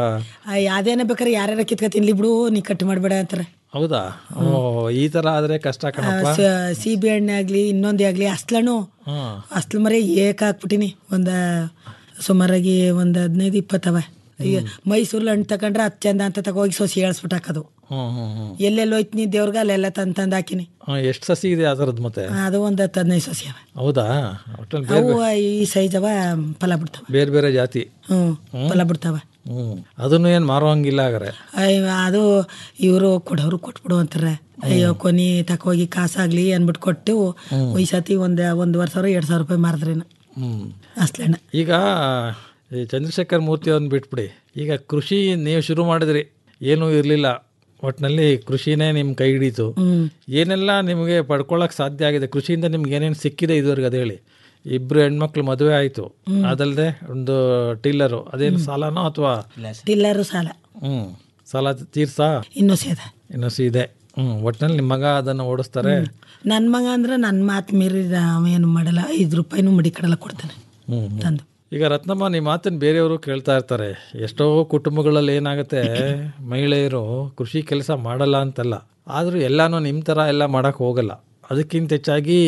N: ಅದೇನ ಬೇಕಾರೆ ಯಾರ್ಯಾರ ಕಿತ್ಕ ತಿನ್ಲಿ ಬಿಡು ನೀ ಕಟ್ ಮಾಡ್ಬೇಡ ಅಂತಾರೆ
L: ಹೌದಾ ಓ ಈ ತರ ಆದ್ರೆ ಕಷ್ಟ ಕಣಪ್ಪ
N: ಸಿಬಿ ಎಣ್ಣೆ ಆಗ್ಲಿ ಇನ್ನೊಂದೇ ಆಗ್ಲಿ ಅಸ್ಲನು
L: ಹ್ಮ್
N: ಅಸ್ಲು ಮರೆ ಏಕ ಹಾಕ್ಬಿಟ್ಟಿನಿ ಒಂದ ಸುಮಾರಾಗಿ ಒಂದ್ ಹದಿನೈದು ಇಪ್ಪತ್ತವ ಈಗ ಮೈಸೂರಲ್ಲಿ ಹಣ್ಣು ತಕೊಂಡ್ರೆ ಹತ್ತು ಚಂದ ಅಂತ ತಗೋಗಿ ಸೊಸಿ ಏಳ್ಸ್ಬಿಟ್ಟು ಹಾಕೋದು
L: ಹ್ಮ್ ಹ್ಮ್ ಹ್ಮ್
N: ಎಲ್ಲೆಲ್ಲಿ ಹೋಯ್ತೀನಿ ದೇವ್ರಿಗೆ ಅಲ್ಲೆಲ್ಲ ತಂದು ತಂದು ಹಾಕಿನಿ
L: ಹ್ಮ್, ಎಷ್ಟು ಸಸಿ ಇದೆ ಅದರದ್ದು ಮತ್ತೆ
N: ಅದು ಒಂದು ಹತ್ತು ಹದಿನೈದು ಸಸಿ ಅವ
L: ಹೌದಾ ಒಟ್ಟಲ್ಲಿ ಬೇರೆ
N: ಅವು ಈ ಸೈಜ್ ಅವ ಫಲ ಬಿಡ್ತಾವ
L: ಬೇರೆ ಬೇರೆ ಜಾತಿ
N: ಹ್ಞೂ ಫಲ ಬಿಡ್ತಾವ
L: ಹ್ಮ್ ಅದನ್ನು ಏನ್ ಮಾರುವಂಗಿಲ್ಲ ಹಾಗಾರೆ
N: ಅಯ್ಯೋ, ಅದು ಇವರು ಕೊಡೋರು ಕೊಟ್ಬಿಡು ಅಂತಾರೆ ಅಯ್ಯೋ ಕೊನಿ ತಕೋಗಿ ಕಾಸಾಗ್ಲಿ ಅಂದ್ಬಿಟ್ಟು ಕೊಟ್ಟು ಈ ಸತಿ ಒಂದು ಒಂದೂವರೆ ಸಾವಿರ ಎರಡು ಸಾವಿರ ರೂಪಾಯಿ ಮಾರಿದ್ರೇನು
L: ಹ್ಮ್
N: ಅಸ್ಲೇನ
L: ಈಗ ಈ ಚಂದ್ರಶೇಖರ್ ಮೂರ್ತಿ ಅವ್ರನ್ನ ಬಿಟ್ಬಿಡಿ ಈಗ ಕೃಷಿ ನೀವು ಶುರು ಮಾಡಿದ್ರಿ ಏನೂ ಇರಲಿಲ್ಲ ಒಟ್ಟಿನಲ್ಲಿ ಕೃಷಿನೇ ನಿಮ್ಮ ಕೈ ಹಿಡೀತು ಏನೆಲ್ಲ ನಿಮಗೆ ಪಡ್ಕೊಳ್ಳೋಕೆ ಸಾಧ್ಯ ಆಗಿದೆ ಕೃಷಿಯಿಂದ ನಿಮ್ಗೆ ಏನೇನು ಸಿಕ್ಕಿದೆ ಇದುವರೆಗೆ ಅದು ಹೇಳಿ ಇಬ್ರು ಹೆಣ್ಮಕ್ಳು ಮದುವೆ ಆಯಿತು ಅದಲ್ಲದೆ ಒಂದು ಟಿಲ್ಲರು ಅದೇನು ಸಾಲನೋ ಅಥವಾ
N: ಟಿಲ್ಲರು ಸಾಲ
L: ಹ್ಞೂ ಸಾಲ ತೀರ್ಸಾ
N: ಇನ್ನೂ ಸೇದ
L: ಇನ್ನೂ ಇದೆ ಹ್ಞೂ ಒಟ್ಟಿನಲ್ಲಿ ನಿಮ್ಮ ಮಗ ಅದನ್ನು ಓಡಿಸ್ತಾರೆ
N: ನನ್ನ ಮಗ ಅಂದ್ರೆ ನನ್ನ ಮಾತು ಮೀರಿದ ಅವ ಏನು ಮಾಡಲ್ಲ ಐದು ರೂಪಾಯಿನೂ ಮಡಿಕಡಲ್ಲ ಕೊಡ್ತಾನೆ
L: ಹ್ಞೂ ಹ್ಞೂ
N: ತಂದು
L: ಈಗ ರತ್ನಮ್ಮ ನಿಮ್ಮ ಮಾತನ್ನು ಬೇರೆಯವರು ಕೇಳ್ತಾ ಇರ್ತಾರೆ ಎಷ್ಟೋ ಕುಟುಂಬಗಳಲ್ಲಿ ಏನಾಗುತ್ತೆ ಮಹಿಳೆಯರು ಕೃಷಿ ಕೆಲಸ ಮಾಡಲ್ಲ ಅಂತಲ್ಲ ಆದರೂ ಎಲ್ಲಾನು ನಿಮ್ಮ ಥರ ಎಲ್ಲ ಮಾಡೋಕ್ಕೆ ಹೋಗಲ್ಲ ಅದಕ್ಕಿಂತ ಹೆಚ್ಚಾಗಿ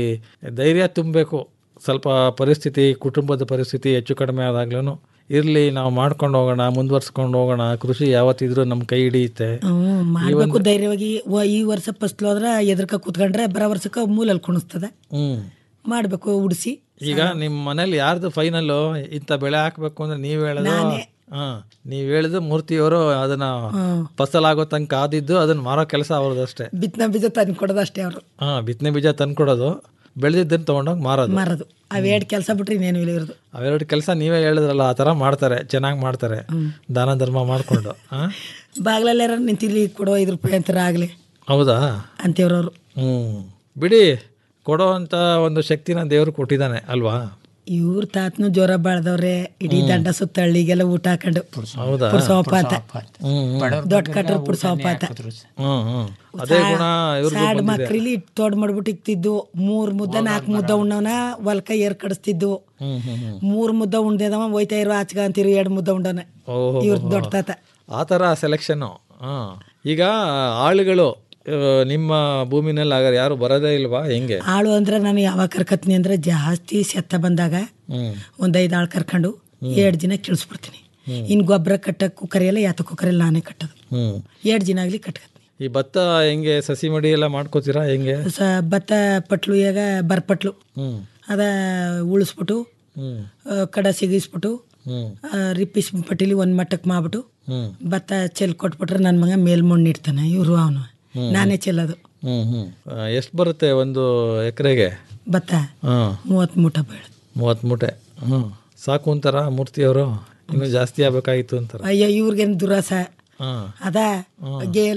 L: ಧೈರ್ಯ ತುಂಬಬೇಕು ಸ್ವಲ್ಪ ಪರಿಸ್ಥಿತಿ ಕುಟುಂಬದ ಪರಿಸ್ಥಿತಿ ಹೆಚ್ಚು ಕಡಿಮೆ ಆದಾಗ್ಲೂ ಇರಲಿ ನಾವು ಮಾಡ್ಕೊಂಡು ಹೋಗೋಣ ಮುಂದುವರ್ಸ್ಕೊಂಡು ಹೋಗೋಣ ಕೃಷಿ ಯಾವತ್ತಿದ್ರೂ ನಮ್ಮ ಕೈ ಹಿಡಿಯುತ್ತೆ
N: ಹ್ಞೂ ಮಾಡಬೇಕು ಧೈರ್ಯವಾಗಿ ವ- ಈ ವರ್ಷ ಫಸ್ಲು ಹೋದ್ರೆ ಎದ್ರಕ ಕೂತ್ಕೊಂಡ್ರೆ ಬರೋ ವರ್ಷಕ್ಕೆ ಮೂಲಲ್ಲಿ ಕುಣಿಸ್ತದೆ
L: ಹ್ಞೂ
N: ಮಾಡಬೇಕು ಉಡಿಸಿ
L: ಈಗ ನಿಮ್ಮ ಮನೇಲಿ ಯಾರ್ದು ಫೈನಲ್ಲು ಇಂಥ ಬೆಳೆ ಹಾಕ್ಬೇಕು ಅಂದ್ರೆ ನೀವು ಹೇಳೋದು ಹಾ ನೀವು ಹೇಳಿದ ಮೂರ್ತಿಯವರು ಅದನ್ನ ಫಸಲಾಗೋ ತನಕ ಕಾದಿದ್ದು ಅದನ್ನ ಮಾರೋ ಕೆಲಸ ಅವ್ರದ್ದು ಅಷ್ಟೇ
N: ಬಿತ್ತನೆ ಬೀಜ ತಂದು ಕೊಡೋದು ಅಷ್ಟೇ ಅವರು
L: ಹಾ ಬಿತ್ತನೆ ಬೀಜ ತಂದ್ಕೊಡೋದು ಬೆಳೆದಿದ್ದನ್ನು ತೊಗೊಂಡೋಗಿ ಮಾರೋದು
N: ಮಾರೋದು ಅವೆರಡು ಕೆಲಸ ಬಿಟ್ರೆ ಇನ್ನೇನು ಇಲ್ಲ ಇರೋದು
L: ಅವೆರಡು ಕೆಲಸ ನೀವೇ ಹೇಳಿದ್ರಲ್ಲ ಆ ಥರ ಮಾಡ್ತಾರೆ ಚೆನ್ನಾಗಿ ಮಾಡ್ತಾರೆ ದಾನ ಧರ್ಮ ಮಾಡಿಕೊಂಡು ಹಾಂ
N: ಬಾಗ್ಲಲ್ಲಿ ಯಾರು ನಿಂತಿಲ್ಲಿ ಕೊಡೋ ಐದು ರೂಪಾಯಿ ಅಂತಾರ ಆಗಲಿ
L: ಹೌದಾ
N: ಅಂತೇವ್ರವ್ರು
L: ಹ್ಞೂ ಬಿಡಿ ಕೊಡೋ ಅಂತ ಒಂದು ಶಕ್ತಿನ ದೇವರು ಕೊಟ್ಟಿದ್ದಾನೆ ಅಲ್ವಾ
N: ಇವ್ರ ತಾತನು ಜ್ವರ ಬಾಳ್ದವ್ರೆ ಇಡೀ ದಂಡ ಸುತ್ತ ಹಳ್ಳಿಗೆಲ್ಲ ಊಟ ಹಾಕೊಂಡು
L: ಹೌದಾ
N: ಪುಡ್ಸೋಪ ಅಂತ
L: ಹ್ಮ್ ಹ್ಮ್.
N: ದೊಡ್ಡ ಕಟ್ರ ಪುಡ್ಸೋಪ ಅಂತ
L: ಹ್ಮ್ ಹ್ಮ್ ಅದೇ ಗುಣ ಇವ್ರಿಗೂ
N: ಸಾಡ್
L: ಬಂದಿದೆ
N: ಮಕ್ಳಿಲಿ ತೋಡ್ ಮಾಡ್ಬಿಟ್ಟು ಇಕ್ತಿದ್ದು ಮೂರ್ ಮುದ್ದ ನಾಲ್ಕು ಮುದ್ದ ಉಣ್ಣವನ ಹೊಲ್ಕ ಏರ್ ಕಡಿಸ್ತಿದ್ದು
L: ಹ್ಮ್ ಹ್ಮ್ ಹ್ಮ್
N: ಮೂರ್ ಮುದ್ದ ಉಂಡೆದವ ಹೋಯ್ತಾ ಇರೋ ಆಚಗ ಅಂತಿರು ಎರಡು ಮುದ್ದ ಉಂಡವನ
L: ಓಹೋ
N: ಇವ್ರ ದೊಡ್ಡ ತಾತ
L: ಆ ಥರ ಸೆಲೆಕ್ಷನ್ನು ಹಾಂ ಈಗ ಆಳುಗಳು ಆ, ನಿಮ್ಮ ಭೂಮಿನಲ್ಲಿ ಆಗ ಯಾರು ಬರೋದೇ ಇಲ್ವಾ ಹೆಂಗೆ
N: ಆಳು ಅಂದ್ರೆ ನಾನು ಯಾವಾಗ ಕರ್ಕತ್ನಿ ಅಂದ್ರೆ ಜಾಸ್ತಿ ಸೆತ್ತ ಬಂದಾಗ
L: ಹ್ಮ್
N: ಒಂದ್ ಐದು ಆಳು ಕರ್ಕೊಂಡು ಎರಡು ದಿನ ಕಿಳಿಸ್ಬಿಡ್ತೀನಿ ಇನ್ ಗೊಬ್ಬರ ಕಟ್ಟಕ್ಕೂ ಕರೆಯಲ್ಲ ಯಾತಕ್ಕೂ ಕರೆಯಲ್ಲ ನಾನೇ ಕಟ್ಟೋದು
L: ಹ್ಮ್
N: ಎರಡು ದಿನ ಆಗ್ಲಿ ಕಟ್ಕತ್ನಿ
L: ಈ ಭತ್ತ ಹೆಂಗೆ ಸಸಿ ಮಡಿ ಎಲ್ಲ ಮಾಡ್ಕೋತೀರಾ ಹೆಂಗೆ
N: ಸ ಭತ್ತ ಪಟ್ಲು ಈಗ ಬರ್ಪಟ್ಲು
L: ಹ್ಮ್
N: ಅದ ಉಳಿಸ್ಬಿಟ್ಟು
L: ಹ್ಮ್
N: ಆ, ಕಡ ಸಿಗಿಸ್ಬಿಟ್ಟು
L: ಹ್ಮ್
N: ಆ, ರಿಪ್ಪಿಸ್ ಪಟ್ಟಿಲಿ ಒಂದ್ ಮಟ್ಟಕ್ಕೆ ಮಾಡ್ಬಿಟ್ಟು
L: ಹ್ಮ್
N: ಭತ್ತ ಚೆಲ್ ಕೊಟ್ಬಿಟ್ರೆ ನನ್ನ ಮಗ ಮೇಲ್ ಮಣ್ಣು ಇಡ್ತಾನೆ ಇವರು ಅವನು ನಾನೇ ಚೆಲ್ಲೋದು
L: ಹ್ಮ್ ಹ್ಮ್ ಎಷ್ಟು ಬರುತ್ತೆ ಒಂದು ಎಕರೆಗೆ
N: ಭತ್ತ
L: ಹಾಂ
N: ಮೂವತ್ತು ಮೂಟ ಬೀಳು
L: ಮೂವತ್ತು ಮೂಟೆ ಹ್ಞೂ ಸಾಕು ಅಂತಾರ ಮೂರ್ತಿಯವರು ಇನ್ನೂ ಜಾಸ್ತಿ ಆಗ್ಬೇಕಾಗಿತ್ತು ಅಂತಾರ
N: ಅಯ್ಯೋ ಇವ್ರಿಗೇನು ದುರಾಸ
L: ಹಾಂ
N: ಅದ ಗೇಲ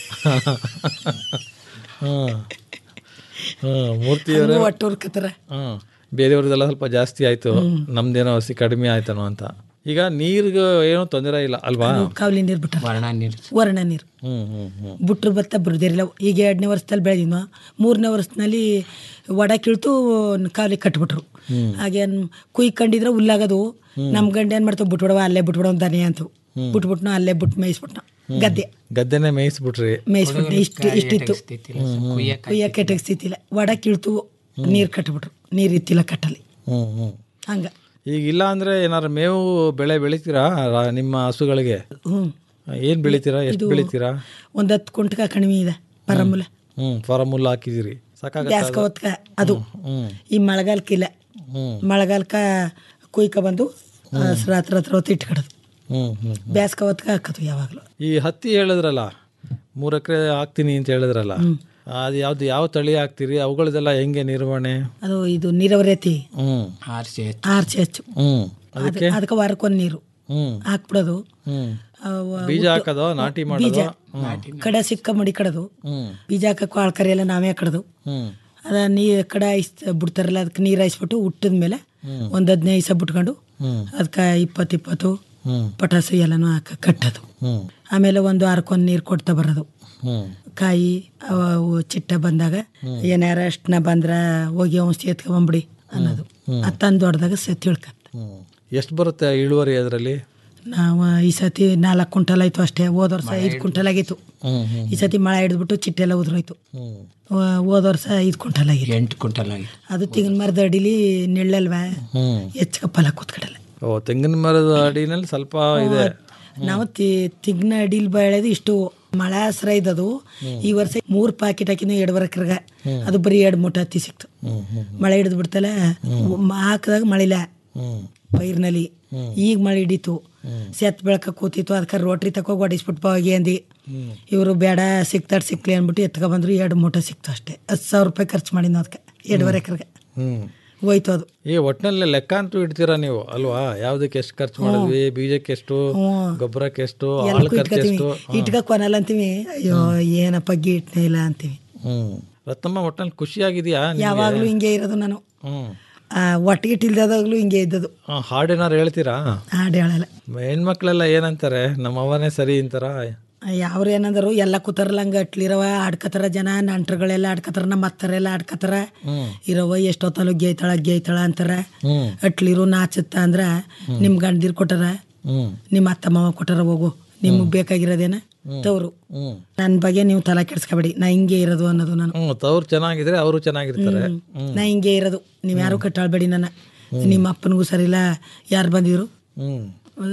L: ಹಾಂ ಹಾಂ ಮೂರ್ತಿಯವರೇ
N: ಒಟ್ಟು ಹುರ್ಕತ್ತಾರ
L: ಹಾಂ ಬೇರೆಯವ್ರದ್ದೆಲ್ಲ ಸ್ವಲ್ಪ ಜಾಸ್ತಿ ಆಯಿತು ನಮ್ದೇನೋ ಹಸಿ ಕಡಿಮೆ ಆಯ್ತನೋ ಅಂತ ಈಗ ನೀರಿಗೆ ಏನೋ ತೊಂದರೆ ಇಲ್ಲ ಅಲ್ವಾ
N: ಕಾವಲಿ ನೀರು ಬಿಟ್ಟಾರ
M: ವರ್ಣ ನೀರು
N: ವರ್ಣ ನೀರು
L: ಹ್ಞೂ ಹ್ಞೂ ಹ್ಞೂ
N: ಬಿಟ್ರು ಭತ್ತ ಬಿಡ್ದಿರಲಿಲ್ಲ ಈಗ ಎರಡನೇ ವರ್ಷದಲ್ಲಿ ಬೆಳೆದಿದ್ವ ಮೂರನೇ ವರ್ಷದಲ್ಲಿ ಒಡ ಕಿಳ್ತು ಕಾವಲಿ ಕಟ್ಬಿಟ್ರು ಹಾಗೆ ಕುಯ್ಕೊಂಡಿದ್ರೆ ಹುಲ್ಲಾಗದು ನಮ್ಮ ಗಂಡ ಏನು ಮಾಡ್ತಾವ ಬಿಟ್ಬಿಡವ ಅಲ್ಲೇ ಬಿಟ್ಬಿಡವ ದನಿ ಅಂತು ಬಿಟ್ಬಿಟ್ನು ಅಲ್ಲೇ ಬಿಟ್ಟು ಮೇಯಿಸ್ಬಿಟ್ನು ಗದ್ದೆ
L: ಗದ್ದೆನೆ ಮೇಯಿಸ್ಬಿಟ್ರಿ
N: ಮೇಯಿಸ್ಬಿಟ್ನು ಇಷ್ಟು ಇಷ್ಟಿತ್ತು ಕುಯ್ಯ ಕೆಟ್ಟಗೆ ಸ್ಥಿತಿಲ್ಲ ಒಡ ಕಿಳ್ತು ನೀರು ಕಟ್ಬಿಟ್ರು ನೀರು ಇತ್ತಿಲ್ಲ ಕಟ್ಟಲ್ಲಿ
L: ಹ್ಞೂ ಹ್ಞೂ
N: ಹಂಗ
L: ಈಗ ಇಲ್ಲ ಅಂದ್ರೆ ಏನಾದ್ರು ಮೇವು ಬೆಳೆ ಬೆಳಿತೀರಾ ರಾ- ನಿಮ್ಮ ಹಸುಗಳಿಗೆ
N: ಹ್ಞೂ
L: ಏನ್ ಬೆಳಿತೀರಾ ಎಷ್ಟು
N: ಇದು
L: ಬೆಳಿತೀರಾ
N: ಒಂದು ಹತ್ತು ಕುಂಟಕ ಕಡಿಮೆ ಇದೆ ಪರಮೂಲ
L: ಹ್ಮ್ ಫಾರಮ್ ಹುಲ್ಲು ಹಾಕಿದಿರಿ ಸಾಕಾಗತ್ತಾ
N: ಬ್ಯಾಸ್ಕ
L: ಅದು?
N: ಹೊತ್ಕ ಅದು
L: ಹ್ಮ್
N: ಈ ಮಳೆಗಾಲಕ್ಕಿಲ್ಲ
L: ಹ್ಮ್
N: ಮಳೆಗಾಲಕ್ಕ ಕುಯ್ಕ ಬಂದು ಆ, ರಾತ್ರಿ ರಾತ್ರಿ ಹೊತ್ತು ಇಟ್ಕೊಡೋದು
L: ಹ್ಮ್ ಹ್ಮ್
N: ಬ್ಯಾಸ್ಕ ಹೊತ್ಕ ಹಾಕೋದು ಯಾವಾಗಲೂ
L: ಈ ಹತ್ತಿ ಹೇಳಿದ್ರಲ್ಲ ಮೂರ್ ಎಕರೆ ಹಾಕ್ತೀನಿ ಅಂತ ಹೇಳಿದ್ರಲ್ಲ ಅದು ಯಾವ್ದು ಯಾವ ತಳಿ ಹಾಕ್ತೀರಿ ಅವುಗಳದೆಲ್ಲ ಹೆಂಗೆ ನಿರ್ವಹಣೆ
N: ಅದು ಇದು ನೀರಾವರಿ ಐತಿ
L: ಹ್ಮ್
M: ಆರ್ಸಿ
N: ಆರ್ಚೆ ಹೆಚ್ಚು
L: ಹ್ಮ್
N: ಅದ್-
L: ಅದಕ್ಕೆ
N: ಅದಕ್ಕೆ ವಾರಕ್ಕೊಂದು ನೀರು
L: ಹ್ಮ್
N: ಹಾಕ್ಬಿಡೋದು
L: ಹ್ಮ್
N: ಅವ
L: ಬೀಜ
N: ಉದ್ದು-
L: ಹಾಕೋದು ನಾಟಿ
N: ಬೀಜ
L: ಮಾಡೋದು
N: ಕಡೆ ಸಿಕ್ಕ ಮಡಿ ಕಡದು
L: ಹ್ಮ್
N: ಬೀಜ ಹಾಕಕ್ಕೆ ಆಳ್ಕರಿ ಎಲ್ಲ ನಾವೇ ಕಡದು
L: ಹ್ಮ್
N: ಅದ ನೀ ಕಡೆ ಐಸ್ ಬಿಡ್ತಾರಲ್ಲ ಅದಕ್ಕೆ ನೀರು ಹಾಯಿಸ್ಬಿಟ್ಟು ಹುಟ್ಟಿದ ಮೇಲೆ
L: ಹ್ಮ್.
N: ಒಂದು ಹದಿನೈದು ದಿವಸ ಬಿಟ್ಕೊಂಡು
L: ಹ್ಮ್
N: ಅದಕ್ಕೆ ಇಪ್ಪತ್ತು ಇಪ್ಪತ್ತು
L: ಹ್ಮ್
N: ಪಟಾಸು ಎಲ್ಲನೂ ಹಾಕ ಕಟ್ಟೋದು
L: ಹ್ಮ್
N: ಆಮೇಲೆ ಒಂದು ವಾರಕ್ಕೊಂದು ನೀರು ಕೊಡ್ತಾ ಬರೋದು
L: ಹ್ಮ್
N: ಕಾಯಿ ಅವ ಅವು ಚಿಟ್ಟ ಬಂದಾಗ ಏನಾರ ಅಷ್ಟನ್ನ ಬಂದ್ರ ಹೋಗಿ ಔಷಧಿ ಎತ್ಕೊಂಬಂಬಿಡಿ ಅನ್ನೋದು ಅದು ತಂದು ಹೊಡೆದಾಗ ಸ ತಿಳ್ಕ
L: ಹ್ಮ್ ಎಷ್ಟು ಬರುತ್ತೆ ಇಳುವರಿ ಅದರಲ್ಲಿ
N: ನಾವು ಈ ಸತಿ ನಾಲ್ಕು ಕ್ವಿಂಟಲ್ ಆಯ್ತು ಅಷ್ಟೇ ಹೋದ ವರ್ಷ ಐದು ಕ್ವಿಂಟಲ್ ಆಗಿತ್ತು
L: ಹ್ಮ್ ಹ್ಮ್
N: ಈ ಸತಿ ಮಳೆ ಹಿಡಿದ್ಬಿಟ್ಟು ಚಿಟ್ಟೆಲ್ಲ ಉದುರೋಯ್ತು
L: ಹ್ಮ್
N: ಹೋದ ವರ್ಷ ಐದು ಕ್ವಿಂಟಲ್ ಆಗಿತ್ತು
M: ಎಂಟು ಕ್ವಿಂಟಲ್ ಆಗಿದೆ
N: ಅದು ತೆಂಗಿನ ಮರದ ಅಡಿಲಿ ನೆಳ್ಳಲ್ವಾ
L: ಹ್ಮ್
N: ಹೆಚ್ಚು ಫಲ ಕೂತ್ಕಡಲ್ಲ
L: ಓ ತೆಂಗಿನ ಮರದ ಅಡಿನಲ್ಲಿ ಸ್ವಲ್ಪ ಇದೆ
N: ನಾವು ತೆಂಗಿನ ಅಡಿಲಿ ಬೆಳೆದು ಇಷ್ಟು ಮಳೆ ಹಸ್ರ ಇದ್ದದು ಈ ವರ್ಷ ಮೂರು ಪ್ಯಾಕೆಟ್ ಹಾಕಿನ ಎರಡುವರೆ ಕರ್ಗ ಅದು ಬರೀ ಎರಡು ಮೂಟೆ ಹತ್ತಿ ಸಿಕ್ತು
L: ಹ್ಮ್ ಹ್ಮ್
N: ಮಳೆ ಹಿಡಿದು ಬಿಡ್ತಲ್ಲ ಹಾಕಿದಾಗ ಮಳಿಲ್ಲ
L: ಹ್ಮ್
N: ಪೈರ್ನಲ್ಲಿ ಈಗ ಮಳೆ ಹಿಡೀತು ಸೆತ್ ಬೆಳಕ ಕೂತಿತ್ತು ಅದಕ್ಕೆ ರೋಟ್ರಿ ತಕೋ ಹೊಡಿಸ್ಬಿಟ್ಟು ಹೋಗಿ ಅಂದಿ ಇವರು ಬೇಡ ಸಿಕ್ತಾಡ್ ಸಿಕ್ಲಿ ಅಂದ್ಬಿಟ್ಟು ಎತ್ಕೊ ಬಂದ್ರು ಎರಡು ಮೂಟೆ ಸಿಕ್ತು ಅಷ್ಟೇ ಹತ್ತು ಸಾವಿರ ರೂಪಾಯಿ ಖರ್ಚು ಮಾಡಿದ್ನು ಅದಕ್ಕೆ ಎರಡುವರೆ ಎಕರೆಗೆ
L: ಹ್ಮ್
N: ಹೋಯ್ತು ಅದು
L: ಈ ಒಟ್ಟಿನಲ್ಲಿ ಲೆಕ್ಕ ಅಂತೂ ಇಡ್ತೀರಾ ನೀವು ಅಲ್ವಾ ಯಾವ್ದಕ್ಕೆ ಎಷ್ಟು ಖರ್ಚು ಮಾಡಿದ್ವಿ ಬೀಜಕ್ಕೆ ಎಷ್ಟು ಗೊಬ್ಬರಕ್ಕೆ ಎಷ್ಟು ಆಳು
N: ಎಲ್ಲಕ್ಕೂ
L: ಖರ್ಚು
N: ಇಟ್ಕೊತೀವಿ
L: ಎಷ್ಟು
N: ಇಟ್ಕ ಕೊನಲ್ಲ ಅಂತೀವಿ ಅಯ್ಯೋ ಏನಪ್ಪ ಗೀಟ್ನೇ ಇಲ್ಲ ಅಂತೀವಿ
L: ಹ್ಮ್ ರತ್ನಮ್ಮ ಒಟ್ಟಿನಲ್ಲಿ ಖುಷಿಯಾಗಿದೆಯಾ ನಿಮ್ಗೆ?
N: ಯಾವಾಗಲೂ ಹಿಂಗೆ ಇರೋದು ನಾನು
L: ಹ್ಮ್
N: ಆ, ಒಟ್ಟಿಗಿಟ್ಟಿಲ್ದಾದಾಗ್ಲೂ ಹಿಂಗೆ ಇದ್ದದು
L: ಆ, ಹಾಡೇನಾರು ಹೇಳ್ತೀರಾ
N: ಹಾಡು ಹೇಳಲ್ಲ
L: ಹೆಣ್ಮಕ್ಳೆಲ್ಲ ಏನಂತಾರೆ ನಮ್ಮ ಅವನೇ ಸರಿ ಅಂತಾರ
N: ಯಾವ್ರು ಏನಂದರು ಎಲ್ಲ ಕೂತಾರಲ್ಲ ಹಂಗೆ ಅಟ್ಲಿರವ ಆಡ್ಕತಾರ ಜನ ನಂಟ್ರುಗಳೆಲ್ಲ ಆಡ್ಕತಾರ ನಮ್ಮ ಅತ್ತರೆಲ್ಲ ಆಡ್ಕತಾರ
L: ಹ್ಮ್
N: ಇರವ ಎಷ್ಟೊತ್ತಲು ಗೇಯ್ತಾಳ ಗೇಯ್ತಾಳ ಅಂತಾರ
L: ಹ್ಮ್
N: ಅಟ್ಲಿರು ನಾಚುತ್ತ ಅಂದ್ರ ನಿಮ್ ಗಂಡದಿರ್ ಕೊಟ್ಟಾರ
L: ಹ್ಮ್
N: ನಿಮ್ಮ ಅತ್ತ ಮಾವ ಕೊಟ್ಟಾರ ಹೋಗು ನಿಮ್ಗೆ ಬೇಕಾಗಿರೋದೇನ ತವ್ರು
L: ಹ್ಮ್
N: ನನ್ನ ಬಗ್ಗೆ ನೀವು ತಲೆ ಕೆಡ್ಸ್ಕೊಬೇಡಿ ನಾ ಹಿಂಗೆ ಇರೋದು ಅನ್ನೋದು ನಾನು
L: ಹ್ಮ್ ತವ್ರು ಚೆನ್ನಾಗಿದ್ರೆ ಅವರು ಚೆನ್ನಾಗಿರ್ತಾರೆ ಹ್ಮ್
N: ನಾ ಹಿಂಗೆ ಇರೋದು ನೀವು ಯಾರು ಕಟ್ಟಾಳ್ಬೇಡಿ ನನ್ನ ನಿಮ್ಮ ಅಪ್ಪನಿಗೂ ಸರಿಲ್ಲ ಯಾರು ಬಂದಿದ್ರು
L: ಹ್ಮ್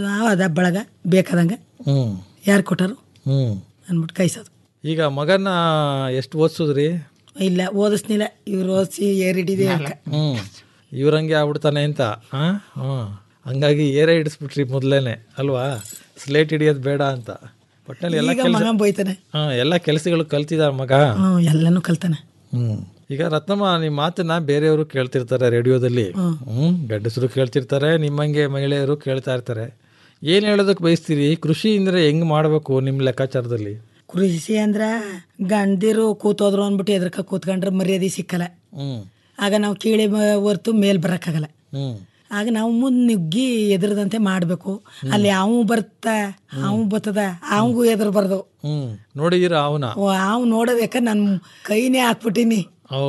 N: ಅದ ಬಳಗ ಬೇಕಾದಂಗೆ
L: ಹ್ಮ್
N: ಯಾರು ಕೊಟ್ಟಾರು
L: ಹ್ಮ್
N: ಅಂದ್ಬಿಟ್ಟು ಕೈಸೋದು
L: ಈಗ ಮಗನ ಎಷ್ಟು ಓದಿಸಿದ್ರಿ
N: ಇಲ್ಲ ಓದಿಸ್ನಿಲ್ಲ ಇವ್ರು ಓದಿಸಿ ಏರಿಡಿದೆ
L: ಹ್ಮ್ ಇವ್ರಂಗೆ ಆಗ್ಬಿಡ್ತಾನೆ ಅಂತ ಹಾ ಹ್ಮ್ ಹಂಗಾಗಿ ಏರೇ ಹಿಡಿಸ್ಬಿಟ್ರಿ ಮೊದ್ಲೇನೆ ಅಲ್ವಾ ಸ್ಲೇಟ್ ಹಿಡಿಯೋದು ಬೇಡ ಅಂತ ಒಟ್ಟಿನಲ್ಲಿ ಎಲ್ಲ
N: ಈಗ
L: ಕೆಲಸ
N: ಮಗ ಬೈತಾನೆ
L: ಹಾ ಎಲ್ಲ ಕೆಲಸಗಳು ಕಲ್ತಿದ ಮಗ
N: ಹ್ಞೂ ಎಲ್ಲನೂ ಕಲ್ತಾನೆ
L: ಹ್ಮ್ ಈಗ ರತ್ನಮ್ಮ ನಿಮ್ಮ ಮಾತನ್ನ ಬೇರೆಯವರು ಕೇಳ್ತಿರ್ತಾರೆ ರೇಡಿಯೋದಲ್ಲಿ ಹ್ಮ್ ಗಂಡಸರು ಕೇಳ್ತಿರ್ತಾರೆ ನಿಮ್ಮಂಗೆ ಮಹಿಳೆಯರು ಕೇಳ್ತಾ ಇರ್ತಾರೆ ಏನ್ ಹೇಳೋದಕ್ಕೆ ಬಯಸ್ತೀರಿ ಕೃಷಿ ಅಂದ್ರೆ ಹೆಂಗ್ ಮಾಡ್ಬೇಕು ನಿಮ್ ಲೆಕ್ಕಾಚಾರದಲ್ಲಿ
N: ಕೃಷಿ ಅಂದ್ರ ಗಂಡಿರು ಕೂತೋದ್ರು ಅಂದ್ಬಿಟ್ಟು ಎದ್ರಕ ಕೂತ್ಕೊಂಡ್ರೆ ಮರ್ಯಾದೆ ಸಿಕ್ಕಲ್ಲ
L: ಹ್ಮ್
N: ಆಗ ನಾವು ಕೀಳಿ ಬ- ಹೊರ್ತು ಮೇಲ್ ಬರಕ್ಕಾಗಲ್ಲ
L: ಹ್ಮ್
N: ಆಗ ನಾವು ಮುಂದೆ ನುಗ್ಗಿ ಎದುರದಂತೆ ಮಾಡಬೇಕು ಅಲ್ಲಿ ಅವು ಬರ್ತಾ ಅವು ಬರ್ತದ ಅವಂಗೂ ಎದುರು ಬರ್ದು
L: ಹ್ಮ್ ನೋಡಿದೀರ ಅವನ
N: ಅವ್ ನೋಡೋದಕ್ಕ ನನ್ನ ಕೈನೇ ಹಾಕ್ಬಿಟ್ಟಿನಿ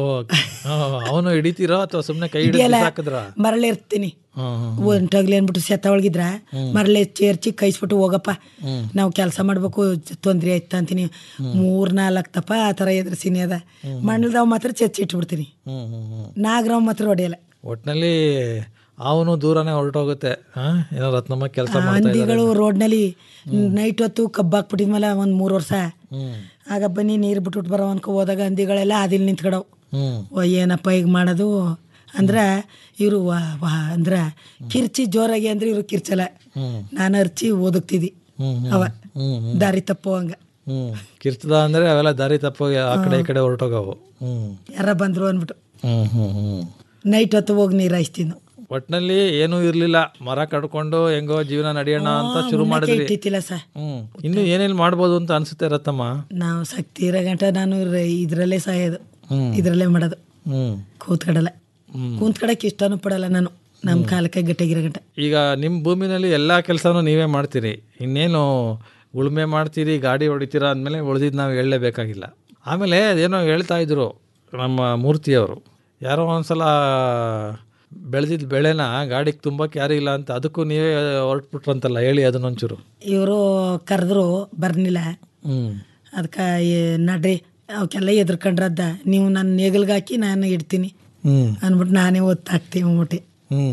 L: ಅವನು ಹಿಡಿತೀರೋ ಅಥವಾ ಸುಮ್ನೆ ಕೈ ಹಿಡಿದು
N: ಹಿಡಿಯಲ್ಲ
L: ಹಾಕಿದ್ರ
N: ಮರಳೆ ಇರ್ತೀನಿ
L: ಹ್ಮ್
N: ಒಂಟಾಗ್ಲಿ ಅಂದ್ಬಿಟ್ಟು ಸೆತ್ತ ಒಳಗಿದ್ರ ಮರಳೆ ಚೇರ್ಚಿ ಕೈಸ್ಬಿಟ್ಟು ಹೋಗಪ್ಪ
L: ಹ್ಮ್.
N: ನಾವು ಕೆಲಸ ಮಾಡ್ಬೇಕು ತೊಂದ್ರೆ ಆಯ್ತಾ ಅಂತೀನಿ ಮೂರ್ ನಾಲ್ಕು ತಪ್ಪ ಆ ಥರ ಎದುರಿಸಿನಿ ಅದ ಮಣ್ಣಲ್ದವ್ ಮಾತ್ರ ಚಚ್ಚಿ ಇಟ್ಬಿಡ್ತೀನಿ
L: ಹ್ಮ್ ಹ್ಮ್ ಹ್ಮ್
N: ನಾಗರಾವ್ ಮಾತ್ರ ಹೊಡೆಯಲ್ಲ
L: ಒಟ್ನಲ್ಲಿ ಅವನು ದೂರನೇ ಹೊರಟೋಗುತ್ತೆ ಹಾ ಏನೋ ರತ್ನಮ್ಮ ಕೆಲಸ ಮಾಡ್ತಾ ಇದ್ದಾರೆ
N: ಹಂದಿಗಳು ರೋಡ್ನಲ್ಲಿ ನೈಟ್ ಹೊತ್ತು ಕಬ್ಬು ಹಾಕ್ಬಿಟ್ಟಿದ್ಮೇಲೆ ಒಂದು ಮೂರು ವರ್ಷ
L: ಹ್ಮ್
N: ಆಗ ಬನ್ನಿ ನೀರು ಬಿಟ್ಬಿಟ್ಟು ಬರೋ ಅನ್ಕೊ ಹೋದಾಗ ಹಂದಿಗಳೆಲ್ಲ ಅದಿಲ್ ನಿಂತ್ಕೊಡವು
L: ಹ್ಮ್
N: ಓ ಏನಪ್ಪ ಈಗ ಮಾಡೋದು ಅಂದ್ರೆ ಇವರು ಅಂದ್ರೆ ಕಿರ್ಚಿ ಜೋರಾಗಿ ಅಂದ್ರೆ ಇವರು ಕಿರ್ಚಲ್ಲ
L: ಹ್ಮ್
N: ನಾನು ಅರ್ಚಿ ಓದಕ್ತಿದ್ದಿ
L: ಹ್ಮ್ ಹ್ಮ್.
N: ಅವ
L: ಹ್ಮ್ ಹ್ಮ್.
N: ದಾರಿ ತಪ್ಪು ಹಂಗ
L: ಹ್ಮ್ ಕಿರ್ತದ ಅಂದ್ರೆ ಅವೆಲ್ಲ ದಾರಿ ತಪ್ಪೋಗಿ ಆ ಕಡೆ ಈ ಕಡೆ ಹೊರಟೋಗವು ಹ್ಮ್
N: ಯಾರ ಬಂದ್ರು ಅಂದ್ಬಿಟ್ಟು
L: ಹ್ಮ್ ಹ್ಮ್ ಹ್ಮ್
N: ನೈಟ್ ಹೊತ್ತು ಹೋಗಿ ನೀರು ಹಾಯಿಸ್ತೀನಿ ನಾವು.
L: ಒಟ್ನಲ್ಲಿ ಏನೂ ಇರ್ಲಿಲ್ಲ ಮರ ಕಡ್ಕೊಂಡು ಹೆಂಗೋ ಜೀವನ ನಡೆಯೋಣ ಅಂತ ಶುರು
N: ಉಣ್ಣಕ್ಕೆ
L: ಮಾಡಿದ್ರಿ
N: ಇಟ್ಟಿತ್ತಿಲ್ಲ ಸರ್
L: ಹ್ಮ್ ಇನ್ನು ಏನೇನ್ ಮಾಡ್ಬೋದು ಅಂತ ಅನ್ಸುತ್ತೆ ರತ್ತಮ್ಮ
N: ನಾವು ಶಕ್ತಿ ಇರೋ ಗಂಟ ನಾನು ರ- ಇದ್ರಲ್ಲೇ ಸಾಯೋದು
L: ಹ್ಮ್
N: ಇದ್ರಲ್ಲೇ ಮಾಡೋದು
L: ಹ್ಮ್
N: ಕೂತ್ಕಡಲ್ಲ
L: ಹ್ಮ್.
N: ಕೂತ್ಕಡಕ್ಕೆ ಇಷ್ಟನೂ ಪಡಲ್ಲ ನಾನು ನಮ್ಮ ಕಾಲಕ್ಕೆ ಗಟ್ಟಿಗಿರೋ ಗಂಟ
L: ಈಗ ನಿಮ್ಮ ಭೂಮಿನಲ್ಲಿ ಎಲ್ಲಾ ಕೆಲಸನೂ ನೀವೇ ಮಾಡ್ತೀರಿ ಇನ್ನೇನು ಉಳುಮೆ ಮಾಡ್ತೀರಿ ಗಾಡಿ ಹೊಡಿತೀರಾ ಅಂದಮೇಲೆ ಉಳಿದಿದ್ದು ನಾವು ಹೇಳಲೇಬೇಕಾಗಿಲ್ಲ ಆಮೇಲೆ ಅದೇನೋ ಹೇಳ್ತಾ ಇದ್ರು ನಮ್ಮ ಮೂರ್ತಿಯವರು ಯಾರೋ ಒಂದ್ಸಲ ಬೆಳೆದಿದ್ದ ಬೆಳೆನ ಗಾಡಿಗೆ ತುಂಬಕ್ಕೆ ಯಾರೂ ಇಲ್ಲ ಅಂತ ಅದಕ್ಕೂ ನೀವೇ ಹೊರಟ್ಬಿಟ್ರಂತಲ್ಲ ಹೇಳಿ ಅದನ್ನೊಂಚೂರು
N: ಇವರು ಕರೆದ್ರು ಬರ್ನಿಲ್ಲ
L: ಹ್ಮ್
N: ಅದಕ್ಕೆ ನಡ್ರಿ ಅವಕ್ಕೆಲ್ಲ ಎದ್ರಕೊಂಡ್ರದ್ದ ನೀವು ನನ್ನ ನೇಗಲ್ಗೆ ಹಾಕಿ ನಾನು ಇಡ್ತೀನಿ
L: ಹ್ಮ್
N: ಅಂದ್ಬಿಟ್ಟು ನಾನೇ ಒತ್ತಾಕ್ತೀನಿ ಮುಟ್ಟಿ
L: ಹ್ಮ್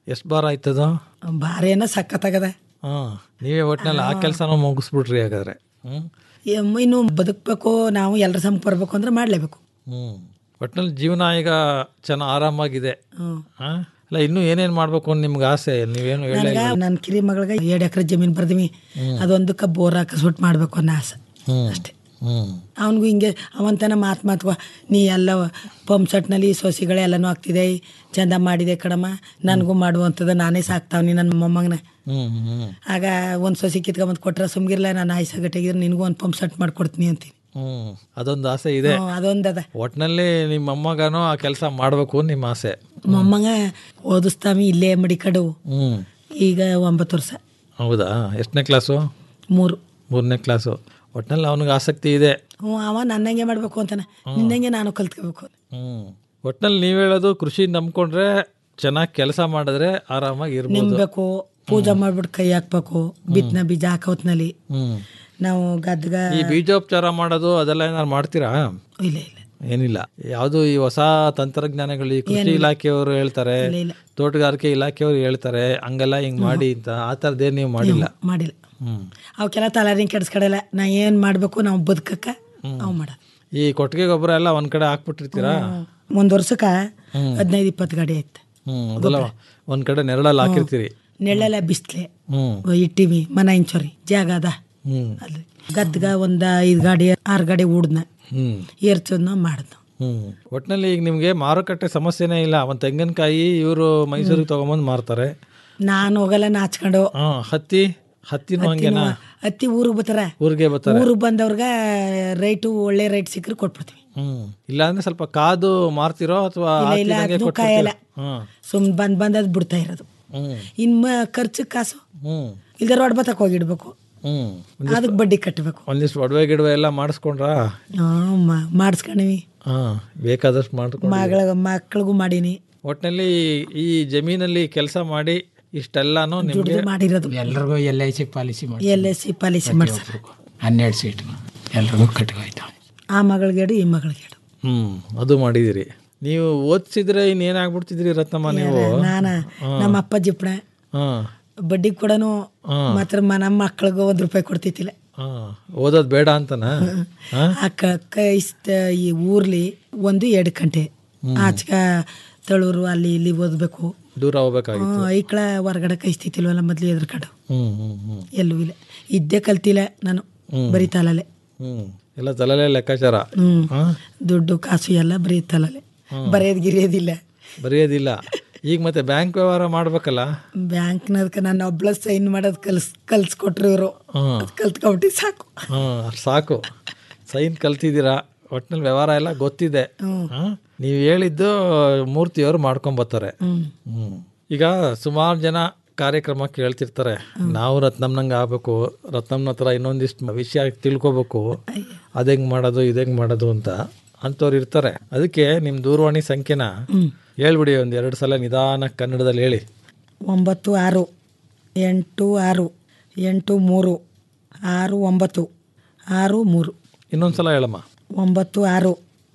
L: ಎಷ್ಟು ಬಾರ ಆಯ್ತದ
N: ಭಾರೇನ ಸಖತ್ತಾಗದ
L: ಹಾಂ ನೀವೇ ಒಟ್ಟಿನಲ್ಲಿ ಆ ಕೆಲಸನೂ ಮುಗಿಸ್ಬಿಟ್ರಿ ಹಾಗಾದ್ರೆ ಹ್ಞೂ
N: ಎಮ್- ಇನ್ನು ಬದುಕಬೇಕು ನಾವು ಎಲ್ಲರ ಸಂಗ್ ಬರ್ಬೇಕು ಅಂದ್ರೆ ಮಾಡಲೇಬೇಕು
L: ಹ್ಞೂ ಒಟ್ಟಿನಲ್ಲಿ ಜೀವನ ಈಗ ಚೆನ್ನಾಗಿ ಆರಾಮಾಗಿದೆ
N: ಹ್ಮ್.
L: ಹಾಂ ಅಲ್ಲ ಇನ್ನೂ ಏನೇನು ಮಾಡ್ಬೇಕು ಅಂತ ನಿಮ್ಗೆ ಆಸೆ ನೀವೇನು ಹೇಳೇ
N: ನನಗ
L: ಇಲ್ಲ.
N: ನನ್ನ ಕಿರಿ ಮಗಳಿಗೆ ಎರಡು ಎಕರೆ ಜಮೀನು ಬರ್ದೀವಿ
L: ಹ್ಮ್.
N: ಅದೊಂದಕ್ಕೆ ಬೋರ್ ಹಾಕಿಸ್ಬಿಟ್ಟು ಮಾಡ್ಬೇಕು ಅನ್ನೋ ಆಸೆ
L: ಹ್ಞೂ
N: ಅಷ್ಟೇ
L: ಹ್ಞೂ
N: ಅವನಿಗೂ ಹಿಂಗೆ ಅವಂತನ ಮಾತು ಮಾತು ನೀ ಎಲ್ಲ ಪಂಪ್ ಸೆಟ್ನಲ್ಲಿ ಸೊಸಿಗಳೇ ಎಲ್ಲನೂ ಆಗ್ತಿದೆ ಚಂದ ಮಾಡಿದೆ ಕಡಮ್ಮ ನನಗೂ ಮಾಡುವಂಥದ್ದು ನಾನೇ ಸಾಕ್ತಾವ್ನಿ ನನ್ನ ಮೊಮ್ಮಗನ
L: ಹ್ಞೂ ಹ್ಞೂ
N: ಆಗ ಒಂದು ಸೊಸಿ ಕಿತ್ಕೊಂಬಂದು ಕೊಟ್ರೆ ಸುಮ್ಗಿರ್ಲ ನಾನು ಆಯ್ಸಗಟ್ಟಿಗಿದ್ರೆ ನಿನಗೂ ಒಂದು ಪಂಪ್ ಸೆಟ್ ಮಾಡ್ಕೊಡ್ತೀನಿ ಅಂತೀನಿ
L: ಹ್ಞೂ ಅದೊಂದು ಆಸೆ ಇದೆ
N: ಹ್ಞೂ, ಅದೊಂದದ
L: ಒಟ್ಟಿನಲ್ಲಿ ನಿಮ್ಮ ಮೊಮ್ಮಗನೂ ಆ ಕೆಲಸ ಮಾಡಬೇಕು ಅಂತ ನಿಮ್ಮ ಆಸೆ
N: ಮೊಮ್ಮಗ ಓದಿಸ್ತಾವಿ ಇಲ್ಲೇ ಮಡಿಕಡು
L: ಹ್ಞೂ
N: ಈಗ ಒಂಬತ್ತು ವರ್ಷ
L: ಹೌದಾ ಎಷ್ಟನೇ ಕ್ಲಾಸು
N: ಮೂರು
L: ಮೂರನೇ ಕ್ಲಾಸು ಒಟ್ಟಿನಲ್ಲಿ ಅವನಿಗೆ ಆಸಕ್ತಿ ಇದೆ
N: ಹ್ಞೂ ಅವ ನನ್ನಂಗೆ ಮಾಡಬೇಕು ಅಂತಾನೆ ನಿನ್ನಂಗೆ ನಾನು ಕಲ್ತ್ಕೋಬೇಕು
L: ಹ್ಞೂ ಒಟ್ಟಿನಲ್ಲಿ ನೀವು ಹೇಳೋದು ಕೃಷಿ ನಂಬ್ಕೊಂಡ್ರೆ ಚೆನ್ನಾಗಿ ಕೆಲಸ ಮಾಡಿದ್ರೆ ಆರಾಮಾಗಿ ಇರ್ಬೋದು
N: ನಿಂಬೇಕು ಪೂಜೆ ಮಾಡ್ಬಿಟ್ಟು ಕೈ ಹಾಕ್ಬೇಕು ಬಿತ್ತನ ಬೀಜ ಹಾಕೋತ್ನಲ್ಲಿ
L: ಹ್ಞೂ
N: ನಾವು ಗದ್ಗ
L: ಈ ಬೀಜೋಪಚಾರ ಮಾಡೋದು ಅದೆಲ್ಲ ಏನಾರು ಮಾಡ್ತೀರಾ
N: ಇಲ್ಲ ಇಲ್ಲ
L: ಏನಿಲ್ಲ ಯಾವುದು ಈ ಹೊಸ ತಂತ್ರಜ್ಞಾನಗಳು ಈ ಕೃಷಿ
N: ಏನಿಲ್ಲ.
L: ಇಲಾಖೆಯವರು ಹೇಳ್ತಾರೆ
N: ಇಲ್ಲ, ಇಲ್ಲ.
L: ತೋಟಗಾರಿಕೆ ಇಲಾಖೆಯವರು ಹೇಳ್ತಾರೆ ಹಂಗೆಲ್ಲ ಹಿಂಗ್ ಮಾಡಿ ಅಂತ ಆ ಥರದ್ದೇನು ನೀವು ಮಾಡಿಲ್ಲ
N: ಮಾಡಿಲ್ಲ
L: ಹ್ಮ್
N: ಅವಕ್ಕೆಲ್ಲ ತಲಾರಿನ ಕೆಡ್ಸ್ಕೊಡಲ್ಲ ನಾ ಏನು ಮಾಡಬೇಕು ನಾವು ಬದುಕಕ್ಕ ಅವು ಮಾಡೋದು
L: ಈ ಕೊಟ್ಟಿಗೆ ಗೊಬ್ಬರ ಎಲ್ಲ ಒಂದ್ ಕಡೆ ಹಾಕ್ಬಿಟ್ಟಿರ್ತೀರಾ
N: ಒಂದು ವರ್ಷಕ್ಕೆ
L: ಹ್ಮ್.
N: ಹದಿನೈದು ಇಪ್ಪತ್ತು ಗಾಡಿ ಆಯ್ತು
L: ಹ್ಮ್ ಅದೆಲ್ಲ ಒಂದ್ ಕಡೆ ನೆರಳಲ್ಲಿ ಹಾಕಿರ್ತೀರಿ
N: ನೆಳ್ಳೆಲ್ಲ ಬಿಸ್ಲೆ
L: ಹ್ಮ್
N: ಇಟ್ಟಿವಿ ಮನ ಇಂಚೋರಿ ಜಾಗ ಅದ
L: ಹ್ಮ್
N: ಅಲ್ಲಿ ಗದ್ಗ ಒಂದು ಐದು ಗಾಡಿ ಆರು ಗಾಡಿ ಹೂಡ್ನ
L: ಹ್ಮ್
N: ಏರ್ಚೋದ್ನ ಮಾಡಿದ್ನ
L: ಹ್ಮ್ ಒಟ್ನಲ್ಲಿ ಈಗ ನಿಮ್ಗೆ ಮಾರುಕಟ್ಟೆ ಸಮಸ್ಯೆನೇ ಇಲ್ಲ ಒಂದ್ ತೆಂಗಿನಕಾಯಿ ಇವರು ಮೈಸೂರಿಗೆ ತಗೊಂಬಂದು ಮಾರ್ತಾರೆ
N: ನಾನು ಹೋಗಲ್ಲ ನಾಚ್ಕೊಂಡು
L: ಹಾ ಹತ್ತಿ ಹತ್ತಿನೂ ಹಂಗೆನಾ
N: ಹತ್ತಿ ಊರಿಗೆ ಬರ್ತಾರ
L: ಊರಿಗೆ ಬರ್ತಾರೆ
N: ಊರಿಗೆ ಬಂದವ್ರಿಗೆ ರೈಟು ಒಳ್ಳೆ ರೈಟ್ ಸಿಕ್ಕರೆ ಕೊಟ್ಬಿಡ್ತೀವಿ
L: ಹ್ಮ್ ಇಲ್ಲ ಅಂದ್ರೆ ಸ್ವಲ್ಪ ಕಾದು ಮಾರ್ತಿರೋ ಅಥವಾ
N: ಇಲ್ಲ ಇಲ್ಲ ಅದನ್ನು ಕಾಯಲ್ಲ
L: ಹ್ಮ್
N: ಸುಮ್ ಬಂದ್ ಬಂದ್ ಅದು ಬಿಡ್ತಾ ಇರೋದು
L: ಹ್ಮ್
N: ಇನ್ನು ಖರ್ಚು ಕಾಸು
L: ಹ್ಮ್
N: ಇಲ್ದ ರೋಡ್ ಬತ್ತಕ್ಕೆ ಹೋಗಿಡ್ಬೇಕು
L: ಹ್ಮ್
N: ಅದಕ್ಕೆ ಬಡ್ಡಿ ಕಟ್ಟಬೇಕು
L: ಒಂದಿಷ್ಟು ಒಡವೆ ಗಿಡವೆ ಎಲ್ಲ ಮಾಡಿಸ್ಕೊಂಡ್ರಾ
N: ಮಾಡಿಸ್ಕೊಂಡಿವಿ
L: ಹಾ ಬೇಕಾದಷ್ಟು ಮಾಡ್ಕೊಂಡು
N: ಮಗಳ ಮಕ್ಳಿಗೂ ಮಾಡೀನಿ
L: ಒಟ್ಟಿನಲ್ಲಿ ಈ ಜಮೀನಲ್ಲಿ ಕೆಲಸ ಮಾಡಿ ಇಷ್ಟೆಲ್ಲಾನು ನಿಮ್ಗೆ
N: ದುಡ್ದು ಮಾಡಿರೋದು
M: ಎಲ್ರಿಗೂ ಎಲ್ ಐ ಸಿ ಪಾಲಿಸಿ ಮಾಡಿ
N: ಎಲ್ ಎಸ್ ಸಿ ಪಾಲಿಸಿ ಮಾಡ್ತಾರೆ
M: ಹನ್ನೆರಡು ಸೀಟ್ ಎಲ್ರಿಗೂ ಕಟ್ಕೋಯ್ತಾವೆ
N: ಆ ಮಗಳಿಗೆ ಈ ಮಗಳಿಗೆ
L: ಹ್ಮ್ ಅದು ಮಾಡಿದಿರಿ ನೀವು ಓದಿಸಿದ್ರೆ ಇನ್ನೇನಾಗ್ಬಿಡ್ತಿದ್ರಿ ರತ್ನಮ್ಮ ನೀವು
N: ನಾನ
L: ಹಾ.
N: ನಮ್ಮ ಅಪ್ಪ ಜಿಪ್ಪಣ
L: ಹಾ
N: ಬಡ್ಡಿ ಕೊಡನು
L: ಹಾ.
N: ಮಾತ್ರ ಮ- ನಮ್ಮ ಮಕ್ಳಿಗೆ ಒಂದ್ ರೂಪಾಯಿ ಕೊಡ್ತಿತ್ತಿಲ್ಲ
L: ಹಾ ಓದೋದ್ ಬೇಡ ಅಂತನಾ ಹಾ
N: ಆ ಕ- ಕೈಸ್ತ ಈ ಊರ್ಲಿ ಒಂದು ಎರಡು ಗಂಟೆ ಆಚಕ ತಳೂರು ಅಲ್ಲಿ ಇಲ್ಲಿ ಓದ್ಬೇಕು
L: ದೂರ ಹೋಗ್ಬೇಕಾಗಿತ್ತು
N: ಐಕ್ಳ ಹೊರಗಡೆ ಕೈಸ್ತಿತ್ತಿಲ್ವಲ್ಲ ಮೊದ್ಲು ಎದ್ರಕಂಡು
L: ಹ್ಮ್ ಹ್ಮ್ ಹ್ಮ್
N: ಎಲ್ಲೂ ಇಲ್ಲ ಇದ್ದೇ ಕಲ್ತಿಲ್ಲ ನಾನು
L: ಹ್ಮ್.
N: ಬರೀ ತಲಲೆ
L: ಹ್ಮ್ ಎಲ್ಲ ತಲೆಲೆ ಲೆಕ್ಕಾಚಾರ
N: ಹ್ಮ್
L: ಹಾ
N: ದುಡ್ಡು ಕಾಸು ಎಲ್ಲ ಬರೀ ತಲಲೆ ಬರೆಯೋದು ಗಿರಿಯೋದಿಲ್ಲ
L: ಬರೆಯೋದಿಲ್ಲ ಈಗ ಮತ್ತೆ ಬ್ಯಾಂಕ್ ವ್ಯವಹಾರ ಮಾಡ್ಬೇಕಲ್ಲ
N: ಬ್ಯಾಂಕ್ನದ್ಕ ನಾನು ಒಬ್ಳ ಸೈನ್ ಮಾಡೋದು ಕಲ್ಸ್ ಕಲ್ಸ್ಕೊಟ್ರು ಇವರು
L: ಹ್ಮ್
N: ಕಲ್ತ್ಕೊಬಿಟ್ಟು ಸಾಕು
L: ಹ್ಮ್ ಅಷ್ಟ್ ಸಾಕು ಸೈನ್ ಕಲ್ತಿದ್ದೀರಾ ಒಟ್ನಲ್ಲಿ ವ್ಯವಹಾರ ಎಲ್ಲ ಗೊತ್ತಿದೆ
N: ಹ್ಮ್.
L: ಹಾ? ನೀವು ಹೇಳಿದ್ದು ಮೂರ್ತಿಯವರು ಮಾಡ್ಕೊಂಬರ್ತಾರೆ
N: ಹ್ಮ್
L: ಹ್ಮ್ ಈಗ ಸುಮಾರು ಜನ ಕಾರ್ಯಕ್ರಮ ಕೇಳ್ತಿರ್ತಾರೆ ನಾವು ರತ್ನಮ್ನಂಗೆ ಆಗ್ಬೇಕು ರತ್ನಮ್ನ ಹತ್ರ ಇನ್ನೊಂದಿಷ್ಟು ವಿಷಯ ತಿಳ್ಕೊಬೇಕು ಅದೆಂಗ್ ಮಾಡೋದು ಇದೆಂಗ್ ಮಾಡೋದು ಅಂತ ಅಂಥವ್ರು ಇರ್ತಾರೆ ಅದಕ್ಕೆ ನಿಮ್ಮ ದೂರವಾಣಿ ಸಂಖ್ಯೆನ ಹೇಳ್ಬಿಡಿ ಒಂದು ಎರಡು ಸಲ ನಿಧಾನ ಕನ್ನಡದಲ್ಲಿ ಹೇಳಿ
N: ಒಂಬತ್ತು ಆರು ಎಂಟು ಆರು ಎಂಟು ಮೂರು ಆರು ಒಂಬತ್ತು ಆರು ಮೂರು
L: ಇನ್ನೊಂದು ಸಲ ಹೇಳಮ್ಮ
N: ಒಂಬತ್ತು ಆರು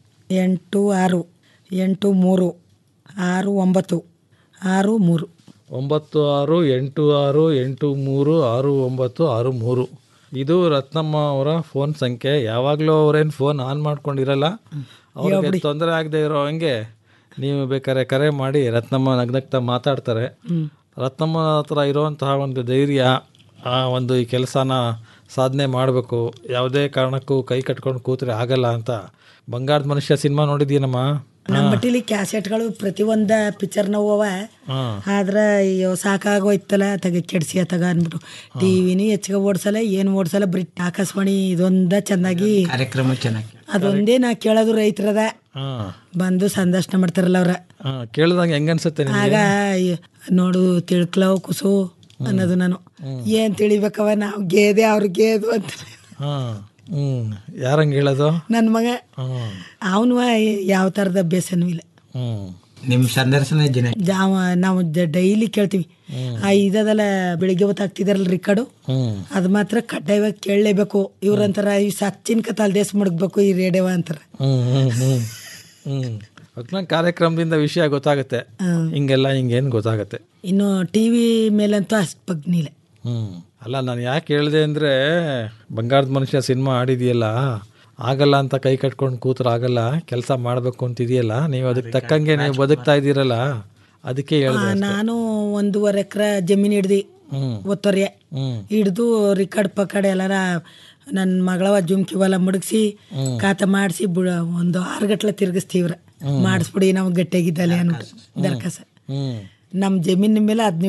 N: ಎಂಟು ಆರು ಎಂಟು ಮೂರು ಆರು ಒಂಬತ್ತು ಆರು ಮೂರು
L: ಒಂಬತ್ತು ಆರು ಎಂಟು ಆರು ಎಂಟು ಮೂರು ಆರು ಒಂಬತ್ತು ಆರು ಮೂರು ಇದು ರತ್ನಮ್ಮ ಅವರ ಫೋನ್ ಸಂಖ್ಯೆ ಯಾವಾಗಲೂ ಅವ್ರೇನು ಫೋನ್ ಆನ್ ಮಾಡ್ಕೊಂಡಿರಲ್ಲ ಅವ್ರಿಗೆ ತೊಂದರೆ ಆಗದೆ ಇರೋ ಹಂಗೆ ನೀವು ಬೇಕಾದ್ರೆ ಕರೆ ಮಾಡಿ ರತ್ನಮ್ಮ ನಗ್ನಗ್ತಾ ಮಾತಾಡ್ತಾರೆ
N: ಹ್ಮ್.
L: ರತ್ನಮ್ಮ ಹತ್ರ ಇರುವಂತಹ ಒಂದು ಧೈರ್ಯ ಆ ಒಂದು ಈ ಕೆಲಸನ ಸಾಧನೆ ಮಾಡಬೇಕು ಯಾವುದೇ ಕಾರಣಕ್ಕೂ ಕೈ ಕಟ್ಕೊಂಡು ಕೂತ್ರೆ ಆಗಲ್ಲ ಅಂತ ಬಂಗಾರದ ಮನುಷ್ಯ ಸಿನಿಮಾ ನೋಡಿದ್ದೀನಮ್ಮ
N: ನಮ್ಮ ಮಟ್ಟಿಲಿ ಕ್ಯಾಸೆಟ್ಗಳು ಪ್ರತಿಯೊಂದ ಪಿಕ್ಚರ್ ನೋವ
L: ಹಾಂ
N: ಆದ್ರೆ ಅಯ್ಯೋ ಸಾಕಾಗೋಯ್ತಲ್ಲ ತಗ ಕೆಡ್ಸಿ ತಗ ಅಂದ್ಬಿಟ್ಟು ಟಿವಿನೂ ಹೆಚ್ಚಿಗೆ ಓಡ್ಸಲ್ಲ ಏನು ಓಡ್ಸಲ್ಲ ಬರೀ ಆಕಾಶವಾಣಿ ಇದೊಂದ ಚೆನ್ನಾಗಿ
M: ಕಾರ್ಯಕ್ರಮ ಚೆನ್ನಾಗಿ
N: ಅದೊಂದೇ ನಾ ಕೇಳೋದು ರೈತರದ
L: ಹಾಂ
N: ಬಂದು ಸಂದರ್ಶನ ಮಾಡ್ತಾರಲ್ಲ ಅವ್ರ
L: ಹಾಂ ಕೇಳಿದಂಗೆ ಹೆಂಗನ್ಸುತ್ತೆ ನಿಮಗೆ
N: ಆಗ ಅಯ್ಯೋ, ನೋಡು ತಿಳ್ಕ್ಲವ್ ಕುಸು ಅನ್ನೋದು ನಾನು ಏನ್ ತಿಳಿಬೇಕವ ನಾವು ಗೇದೆ ಅವ್ರ ಗೇದು ಅಂತ
L: ಹಾಂ ಹ್ಞೂ ಯಾರಂಗೆ ಹೇಳೋದು
N: ನನ್ನ ಮಗ
L: ಹ್ಞೂ
N: ಅವನು ಯಾವ ಥರದ ಅಭ್ಯಾಸನೂ ಇಲ್ಲ
L: ಹ್ಞೂ
M: ನಿಮ್ಮ ಸಂದರ್ಶನ ದಿನ
N: ಜಾವ ನಾವು ಡೈಲಿ ಕೇಳ್ತೀವಿ ಆ ಇದದಲ್ಲ ಬೆಳಿಗ್ಗೆ ಹೊತ್ತು ಹಾಕ್ತಿದಾರಲ್ಲ ರಿಕಾರ್ಡು
L: ಹ್ಞೂ
N: ಅದು ಮಾತ್ರ ಕಡ್ಡಾಯವಾಗಿ ಕೇಳಲೇಬೇಕು ಇವ್ರಂತಾರ ಈ ಸಚ್ಚಿನ ಕತ್ತಲ್ ದೇಶ ಮಡಗ್ಬೇಕು ಈ ರೇಡಿಯೋ ಅಂತಾರ
L: ಹ್ಞೂ ಹ್ಞೂ ಹ್ಞೂ ಹ್ಞೂ ಒಟ್ನಲ್ಲಿ ಕಾರ್ಯಕ್ರಮದಿಂದ ವಿಷಯ ಗೊತ್ತಾಗುತ್ತೆ
N: ಹ್ಮ್.
L: ಹಿಂಗೆಲ್ಲ ಹಿಂಗೇನು ಗೊತ್ತಾಗುತ್ತೆ
N: ಇನ್ನು ಟಿ ವಿ ಮೇಲಂತೂ ಅಷ್ಟು ಬಗ್ನಿಲ್ಲ
L: ಹ್ಞೂ ಅಲ್ಲ ನಾನು ಯಾಕೆ ಹೇಳಿದೆ ಅಂದರೆ ಬಂಗಾರದ ಮನುಷ್ಯ ಸಿನಿಮಾ ಆಡಿದೆಯಲ್ಲ ಆಗಲ್ಲ ಅಂತ ಕೈ ಕಟ್ಕೊಂಡು ಕೂತ್ರೆ ಆಗಲ್ಲ ಕೆಲಸ ಮಾಡಬೇಕು ಅಂತಿದೆಯಲ್ಲ ನೀವು ಅದಕ್ಕೆ ತಕ್ಕಂಗೆ ನೀವು ಬದುಕ್ತಾ ಇದ್ದೀರಲ್ಲ ಅದಕ್ಕೆ
N: ಆ,
L: ಹೇಳಿದೆ
N: ನಾನು ಒಂದೂವರೆ ಎಕರೆ ಜಮೀನು ಹಿಡ್ದು
L: ಹ್ಮ್.
N: ಒತ್ತೊರೆ
L: ಹ್ಮ್.
N: ಹಿಡ್ದು ರಿಕಾರ್ಡ್ ಪಕಾಡ್ ಎಲ್ಲಾರ ನನ್ನ ಮಗಳವ ಜುಮ್ಕಿ ಹೊಲ ಮುಡುಗಿಸಿ
L: ಹ್ಮ್.
N: ಖಾತ ಮಾಡಿಸಿ ಬುಡ ಒಂದು ಆರು ಗಟ್ಲೆ ತಿರ್ಗಿಸ್ತೀವ್ರ ಮಾಡಿಸ್ಬಿಡಿ ನಾವು ಗಟ್ಟಿಯಾಗಿದ್ದಲೆ ಅನ್ಬಿಟ್ಟು ದರ್ಕಸ
L: ಹ್ಞೂ
N: ನಮ್ಮ ಜಮೀನಿನ ಮೇಲೆ ಹದಿನೇಳು